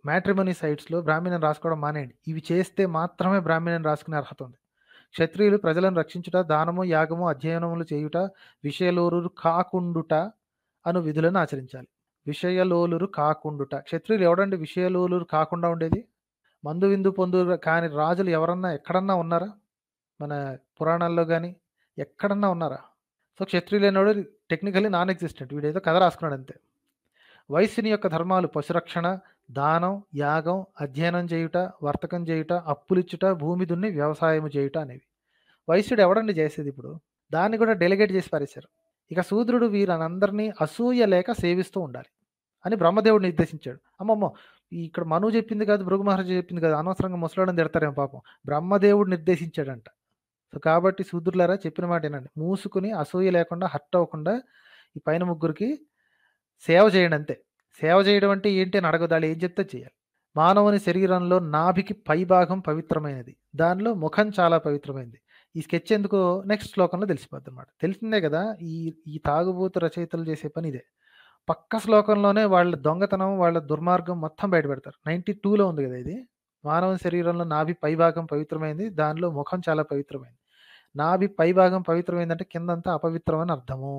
Speaker 1: మ్యాట్రిమోనీ సైట్స్‌లో బ్రాహ్మణ్ అని రాసుకోవడం మానేయండి. ఇవి చేస్తే మాత్రమే బ్రాహ్మణ్ అని రాసుకునే అర్హత ఉంది. క్షత్రియులు ప్రజలను రక్షించుట, దానము, యాగము, అధ్యయనములు చేయుట, విషయలోలురు కాకుండుట అను విధులను ఆచరించాలి. విషయలోలురు కాకుండుట. క్షత్రియులు ఎవడండి విషయలోలురు కాకుండా ఉండేది? మందు విందు పొందు కాని రాజులు ఎవరన్నా ఎక్కడన్నా ఉన్నారా? మన పురాణాల్లో గాని ఎక్కడన్నా ఉన్నారా? సో, క్షత్రియులైనోడు టెక్నికల్లీ నాన్ ఎగ్జిస్టెంట్. వీడేదో కథ రాసుకున్నాడు అంతే. వైశ్యుని యొక్క ధర్మాలు పశురక్షణ, దానం, యాగం, అధ్యయనం చేయుట, వర్తకం చేయుట, అప్పులిచ్చుట, భూమి దున్ని వ్యవసాయము చేయుట అనేవి. వైశ్యుడు ఎవడండి చేసేదిప్పుడు? దాన్ని కూడా డెలిగేట్ చేసి పారేశారు. ఇక శూద్రుడు వీరనందరినీ అసూయ లేక సేవిస్తూ ఉండాలి అని బ్రహ్మదేవుడు నిర్దేశించాడు. అమ్మమ్మో! ఇక్కడ మనువు చెప్పింది కాదు, భృగు మహర్షి చెప్పింది కాదు. అనవసరంగా ముసలోడిని తిడతారేమో పాపం. బ్రహ్మదేవుడు నిర్దేశించాడంట. సో, కాబట్టి శూద్రులారా చెప్పిన మాట వినండి. మూసుకొని అసూయ లేకుండా హర్ట్ అవ్వకుండా ఈ పైన ముగ్గురికి సేవ చేయండి అంతే. సేవ చేయడం అంటే ఏంటి అని అడగొద్దు. ఆళ్ళు ఏం చెప్తే అది చేయాలి. మానవుని శరీరంలో నాభికి పైభాగం పవిత్రమైనది. దానిలో ముఖం చాలా పవిత్రమైనది. ఈ స్కెచ్ ఎందుకో నెక్స్ట్ శ్లోకంలో తెలిసిపోద్దనమాట. తెలిసిందే కదా! ఈ ఈ తాగుబోతు రచయితలు చేసే పని ఇదే. పక్క శ్లోకంలోనే వాళ్ళ దొంగతనం, వాళ్ళ దుర్మార్గం మొత్తం బయటపెడతారు. 92లో ఉంది కదా ఇది. మానవుని శరీరంలో నాభి పైభాగం పవిత్రమైనది. దానిలో ముఖం చాలా పవిత్రమైనది. నాభి పైభాగం పవిత్రమైందంటే కిందంతా అపవిత్రం అని అర్థము.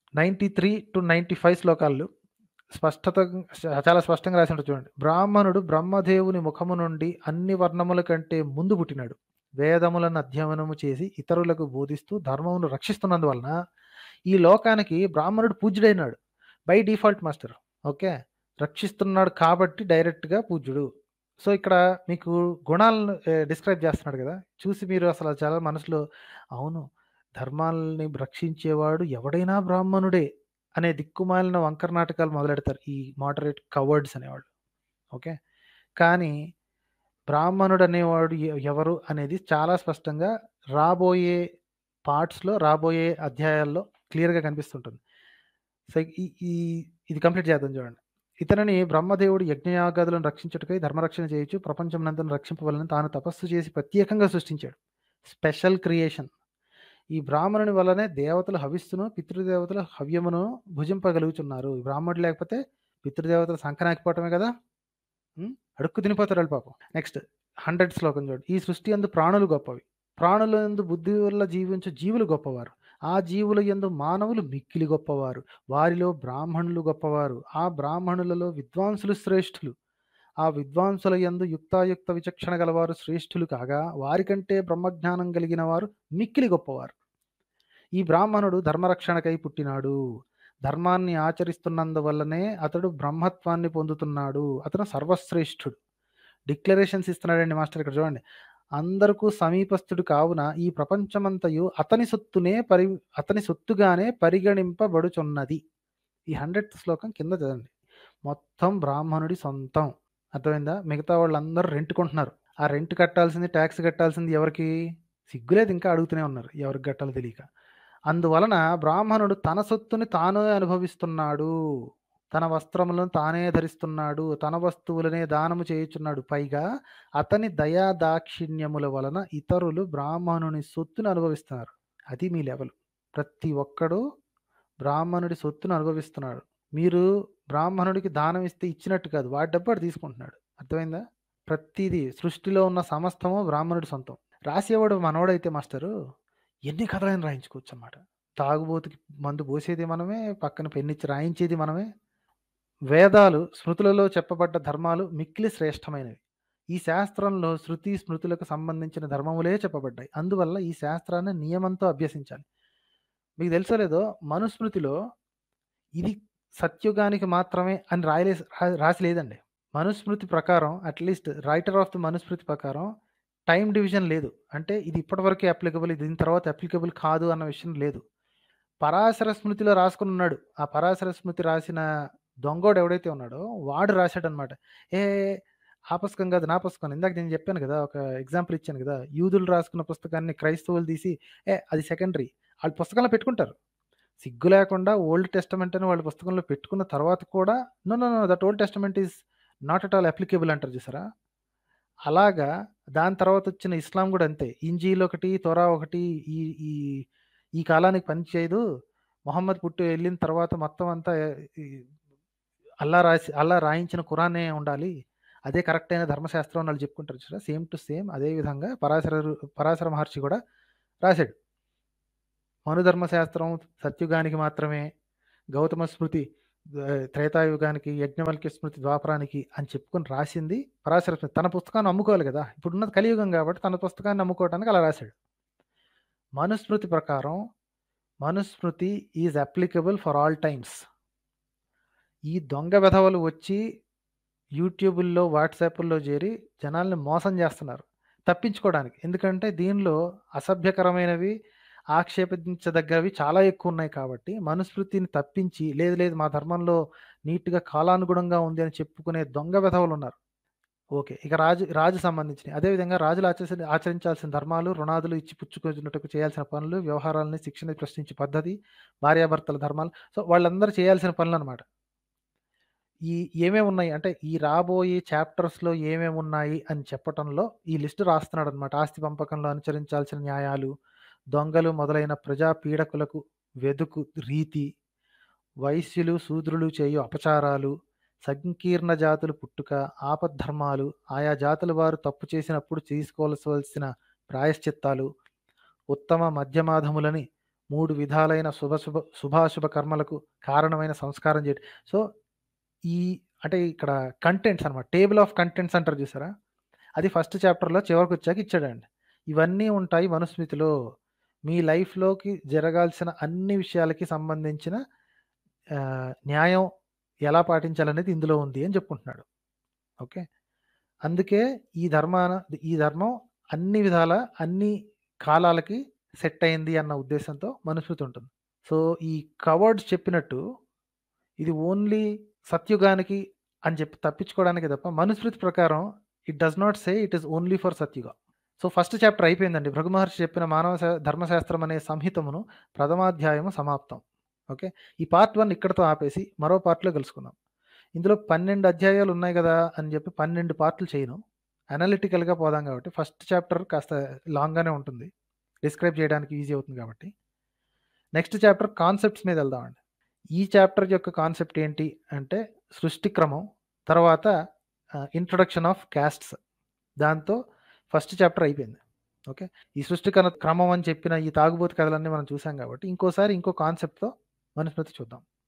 Speaker 1: 93-95 శ్లోకాలు స్పష్టత చాలా స్పష్టంగా రాసి ఉంటది చూడండి. బ్రాహ్మణుడు బ్రహ్మదేవుని ముఖము నుండి అన్ని వర్ణముల కంటే ముందు పుట్టినాడు. వేదములను అధ్యయనము చేసి ఇతరులకు బోధిస్తూ ధర్మమును రక్షిస్తున్నందువలన ఈ లోకానికి బ్రాహ్మణుడు పూజ్యుడైనాడు. By default master. ఓకే. రక్షిస్తున్నాడు కాబట్టి డైరెక్ట్‌గా పూజ్యుడు. సో, ఇక్కడ మీకు గుణాలను ఆహ్, డిస్క్రైబ్ చేస్తున్నాడు కదా! చూసి మీరు అసలు చాలా మనసులో అవును. ధర్మాల్ని రక్షించేవాడు ఎవడైనా బ్రాహ్మణుడే అనే దిక్కుమాలిన వంకర నాటకాలు మొదలెడతారు. ఈ మోడరేట్ కవర్డ్స్ అనేవాళ్ళు. ఓకే. కానీ బ్రాహ్మణుడు అనేవాడు ఎ ఎవరు అనేది చాలా స్పష్టంగా రాబోయే పార్ట్స్‌లో, రాబోయే అధ్యాయాల్లో క్లియర్‌గా కనిపిస్తుంటుంది. సో, ఈ ఈ ఇది కంప్లీట్ చేద్దాం చూడండి. ఇతనిని బ్రహ్మదేవుడు యజ్ఞయాగాదులను రక్షించుటకై ధర్మరక్షణ చేయుచు ప్రపంచమునంతను రక్షింపవలెనని తాను తపస్సు చేసి ప్రత్యేకంగా సృష్టించాడు. Special creation. ఈ బ్రాహ్మణుని వల్లనే దేవతలు హవిస్సును, పితృదేవతలు హవ్యమును భుజింపగలుగుచున్నారు. ఈ బ్రాహ్మణుడు లేకపోతే పితృదేవతలు సంకనాకిపోవటమే కదా! హ్మ్. అడుక్కు తినిపోతారు ఆళ్ళు పాపం. నెక్స్ట్ 100 శ్లోకం చూడండి. ఈ సృష్టి యందు ప్రాణులు గొప్పవి. ప్రాణులందు బుద్ధి వల్ల జీవించు జీవులు గొప్పవారు. ఆ జీవుల యందు మానవులు మిక్కిలి గొప్పవారు. వారిలో బ్రాహ్మణులు గొప్పవారు. ఆ బ్రాహ్మణులలో విద్వాంసులు శ్రేష్ఠులు. ఆ విద్వాంసుల యందు యుక్తాయుక్త విచక్షణ గలవారు శ్రేష్ఠులు కాగా, వారికంటే బ్రహ్మజ్ఞానం కలిగిన వారు మిక్కిలి గొప్పవారు. ఈ బ్రాహ్మణుడు ధర్మరక్షణకై పుట్టినాడు. ధర్మాన్ని ఆచరిస్తున్నందువల్లనే అతడు బ్రహ్మత్వాన్ని పొందుతున్నాడు. అతను సర్వశ్రేష్ఠుడు. డిక్లరేషన్స్ ఇస్తున్నాడండి మాస్టర్ ఇక్కడ చూడండి. అందరకు సమీపస్థుడు కావున ఈ ప్రపంచమంతయు అతని సొత్తునే పరి అతని సొత్తుగానే పరిగణింపబడుచున్నది. ఈ 100థ్ శ్లోకం కింద చదవండి. మొత్తం బ్రాహ్మణుడి సొంతం. అర్థమైందా? మిగతా వాళ్ళందరూ రెంట్ కొంటున్నారు. ఆ రెంట్ కట్టాల్సింది, టాక్స్ కట్టాల్సింది ఎవరికి? సిగ్గులేదు ఇంకా అడుగుతూనే ఉన్నారు. ఎవరికి కట్టాలో తెలియక. అందువలన బ్రాహ్మణుడు తన సొత్తుని తానే అనుభవిస్తున్నాడు. తన వస్త్రములను తానే ధరిస్తున్నాడు. తన వస్తువులనే దానము చేయుచున్నాడు. పైగా అతని దయా దాక్షిణ్యముల వలన ఇతరులు బ్రాహ్మణుని సొత్తును అనుభవిస్తున్నారు. అది మీ లెవెల్. ప్రతి ఒక్కడు బ్రాహ్మణుడి సొత్తును అనుభవిస్తున్నాడు. మీరు బ్రాహ్మణుడికి దానం ఇస్తే ఇచ్చినట్టు కాదు. వాడి డబ్బు వాడు తీసుకుంటున్నాడు. అర్థమైందా? ప్రతీదీ సృష్టిలో ఉన్న సమస్తము బ్రాహ్మణుడి సొంతం. రాసేవాడు మనోడైతే మాస్టరు ఎన్ని కథలైనా రాయించుకోవచ్చనమాట. తాగుబోతుకి మందు పోసేది మనమే, పక్కన పెన్నిచ్చి రాయించేది మనమే. వేదాలు, స్మృతులలో చెప్పబడ్డ ధర్మాలు మిక్కిలి శ్రేష్టమైనవి. ఈ శాస్త్రంలో శృతి, స్మృతులకు సంబంధించిన ధర్మములే చెప్పబడ్డాయి. అందువల్ల ఈ శాస్త్రాన్ని నియమంతో అభ్యసించాలి. మీకు తెలుసో లేదో మనుస్మృతిలో ఇది సత్యుగానికి మాత్రమే అని రాయలేసి రా రాసి లేదండి. మనుస్మృతి ప్రకారం at least writer of the Manusmriti ప్రకారం టైమ్ డివిజన్ లేదు. అంటే ఇది ఇప్పటివరకే అప్లికబుల్. దీని తర్వాత అప్లికబుల్ కాదు అన్న విషయం లేదు. పరాశర స్మృతిలో రాసుకొనున్నాడు. ఆ పరాశర స్మృతి రాసిన దొంగోడు ఎవడైతే ఉన్నాడో వాడు రాసాడనమాట. ఏ ఆ పుస్తకం కాదు నా పుస్తకం. ఇందాక నేను చెప్పాను కదా! ఒక ఎగ్జాంపుల్ ఇచ్చాను కదా! యూదులు రాసుకున్న పుస్తకాన్ని క్రైస్తవులు తీసి ఏ అది సెకండరీ. ఆళ్ళు పుస్తకంలో పెట్టుకుంటారు. సిగ్గు లేకుండా ఓల్డ్ టెస్టమెంట్ అని వాళ్ళ పుస్తకంలో పెట్టుకున్న తర్వాత కూడా no, no, no that Old Testament is not at all applicable అంటారు చూసారా? అలాగా దాని తర్వాత వచ్చిన ఇస్లాం కూడా అంతే. ఇంజీల్ ఒకటి, తోరా ఒకటి ఈ ఈ ఈ కాలానికి పని చేయదు. మొహమ్మద్ పుట్టి వెళ్ళిన తర్వాత మొత్తం అంతా ఈ అల్లా రాసి అల్లా రాయించిన ఖురానే ఉండాలి. అదే కరెక్ట్ అయిన ధర్మశాస్త్రం అని వాళ్ళు చెప్పుకుంటారు చూసారా సేమ్ టు సేమ్ అదే విధంగా పరాశర రు- పరాశర మహర్షి కూడా రాశాడు మనుధర్మశాస్త్రం సత్యుగానికి మాత్రమే గౌతమ స్మృతి ఆ, త్రేతాయుగానికి యజ్ఞవల్క్య స్మృతి ద్వాపరానికి అని చెప్పుకొని రాసింది పరాశర స్మృతి తన పుస్తకాన్ని అమ్ముకోవాలి కదా ఇప్పుడున్నది కలియుగం కాబట్టి తన పుస్తకాన్ని అమ్ముకోవడానికి అలా రాశాడు మనుస్మృతి ప్రకారం Manusmriti is applicable for all times ఈ దొంగ వెధవలు వచ్చి యూట్యూబుల్లో వాట్సాప్ల్లో చేరి జనాల్ని మోసం చేస్తున్నారు తప్పించుకోవడానికి ఎందుకంటే దీనిలో అసభ్యకరమైనవి ఆక్షేపించదగ్గవి చాలా ఎక్కువ ఉన్నాయి కాబట్టి మనుస్మృతిని తప్పించి లేదు లేదు మా ధర్మంలో నీట్గా కాలానుగుణంగా ఉంది అని చెప్పుకునే దొంగ వెధవలు ఉన్నారు ఓకే ఇక రాజు రాజు సంబంధించినవి అదేవిధంగా రాజులు ఆచరి ఆచరించాల్సిన ధర్మాలు రుణాదులు ఇచ్చి పుచ్చుకున్నట్టుకు చేయాల్సిన పనులు వ్యవహారాలని శిక్షణ ప్రశ్నించే పద్ధతి భార్యాభర్తల ధర్మాలు సో వాళ్ళందరూ చేయాల్సిన పనులు అనమాట ఈ ఏమేమి ఉన్నాయి అంటే ఈ రాబోయే చాప్టర్స్లో ఏమేమి ఉన్నాయి అని చెప్పటంలో ఈ లిస్టు రాస్తున్నాడు అనమాట ఆస్తి పంపకంలో అనుసరించాల్సిన న్యాయాలు దొంగలు మొదలైన ప్రజా పీడకులకు వెదుకు రీతి వైశ్యులు శూద్రులు చేయు అపచారాలు సంకీర్ణ జాతులు పుట్టుక ఆపద్ధర్మాలు ఆయా జాతుల వారు తప్పు చేసినప్పుడు తీసుకోవలసిన ప్రాయశ్చిత్తాలు ఉత్తమ మధ్యమాధములని మూడు విధాలైన శుభశుభ శుభాశుభ కర్మలకు కారణమైన సంస్కారం చేయడం సో ఈ అంటే ఇక్కడ కంటెంట్స్ అనమాట టేబుల్ ఆఫ్ కంటెంట్స్ అంటారు చూసారా అది ఫస్ట్ చాప్టర్లో చివరికి వచ్చాక ఇచ్చాడండి ఇవన్నీ ఉంటాయి మనుస్మృతిలో మీ లైఫ్లోకి జరగాల్సిన అన్ని విషయాలకి సంబంధించిన ఆ, న్యాయం ఎలా పాటించాలనేది ఇందులో ఉంది అని చెప్పుకుంటున్నాడు ఓకే అందుకే ఈ ధర్మాన ఈ ధర్మం అన్ని విధాల అన్ని కాలాలకి సెట్ అయింది అన్న ఉద్దేశంతో మనుస్మృతి ఉంటుంది సో ఈ కవర్డ్స్ చెప్పినట్టు ఇది ఓన్లీ సత్యుగానికి అని చెప్పి తప్పించుకోవడానికి తప్ప మనుస్మృతి ప్రకారం it does not say it is only for Satyuga so first chapter అయిపోయిందండి భృగు మహర్షి చెప్పిన మానవ శా- ధర్మశాస్త్రం అనే సంహితమును ప్రథమాధ్యాయము సమాప్తం ఓకే ఈ పార్ట్ వన్ ఇక్కడతో ఆపేసి మరో పార్ట్లో కలుసుకుందాం ఇందులో పన్నెండు అధ్యాయాలు ఉన్నాయి కదా అని చెప్పి పన్నెండు పార్ట్లు చేయను అనలిటికల్గా పోదాం కాబట్టి ఫస్ట్ చాప్టర్ కాస్త లాంగ్గానే ఉంటుంది డిస్క్రైబ్ చేయడానికి ఈజీ అవుతుంది కాబట్టి నెక్స్ట్ చాప్టర్ కాన్సెప్ట్స్ మీద వెళ్దామండి ఈ చాప్టర్ యొక్క కాన్సెప్ట్ ఏంటి అంటే సృష్టి క్రమం తర్వాత ఇంట్రొడక్షన్ ఆఫ్ క్యాస్ట్స్ దాంతో ఫస్ట్ చాప్టర్ అయిపోయింది ఓకే ఈ సృష్టి క్రమం అని చెప్పిన ఈ తాగుబోతు కథలన్నీ మనం చూసాం కాబట్టి ఇంకోసారి ఇంకో కాన్సెప్ట్తో మనుస్మృతి చూద్దాం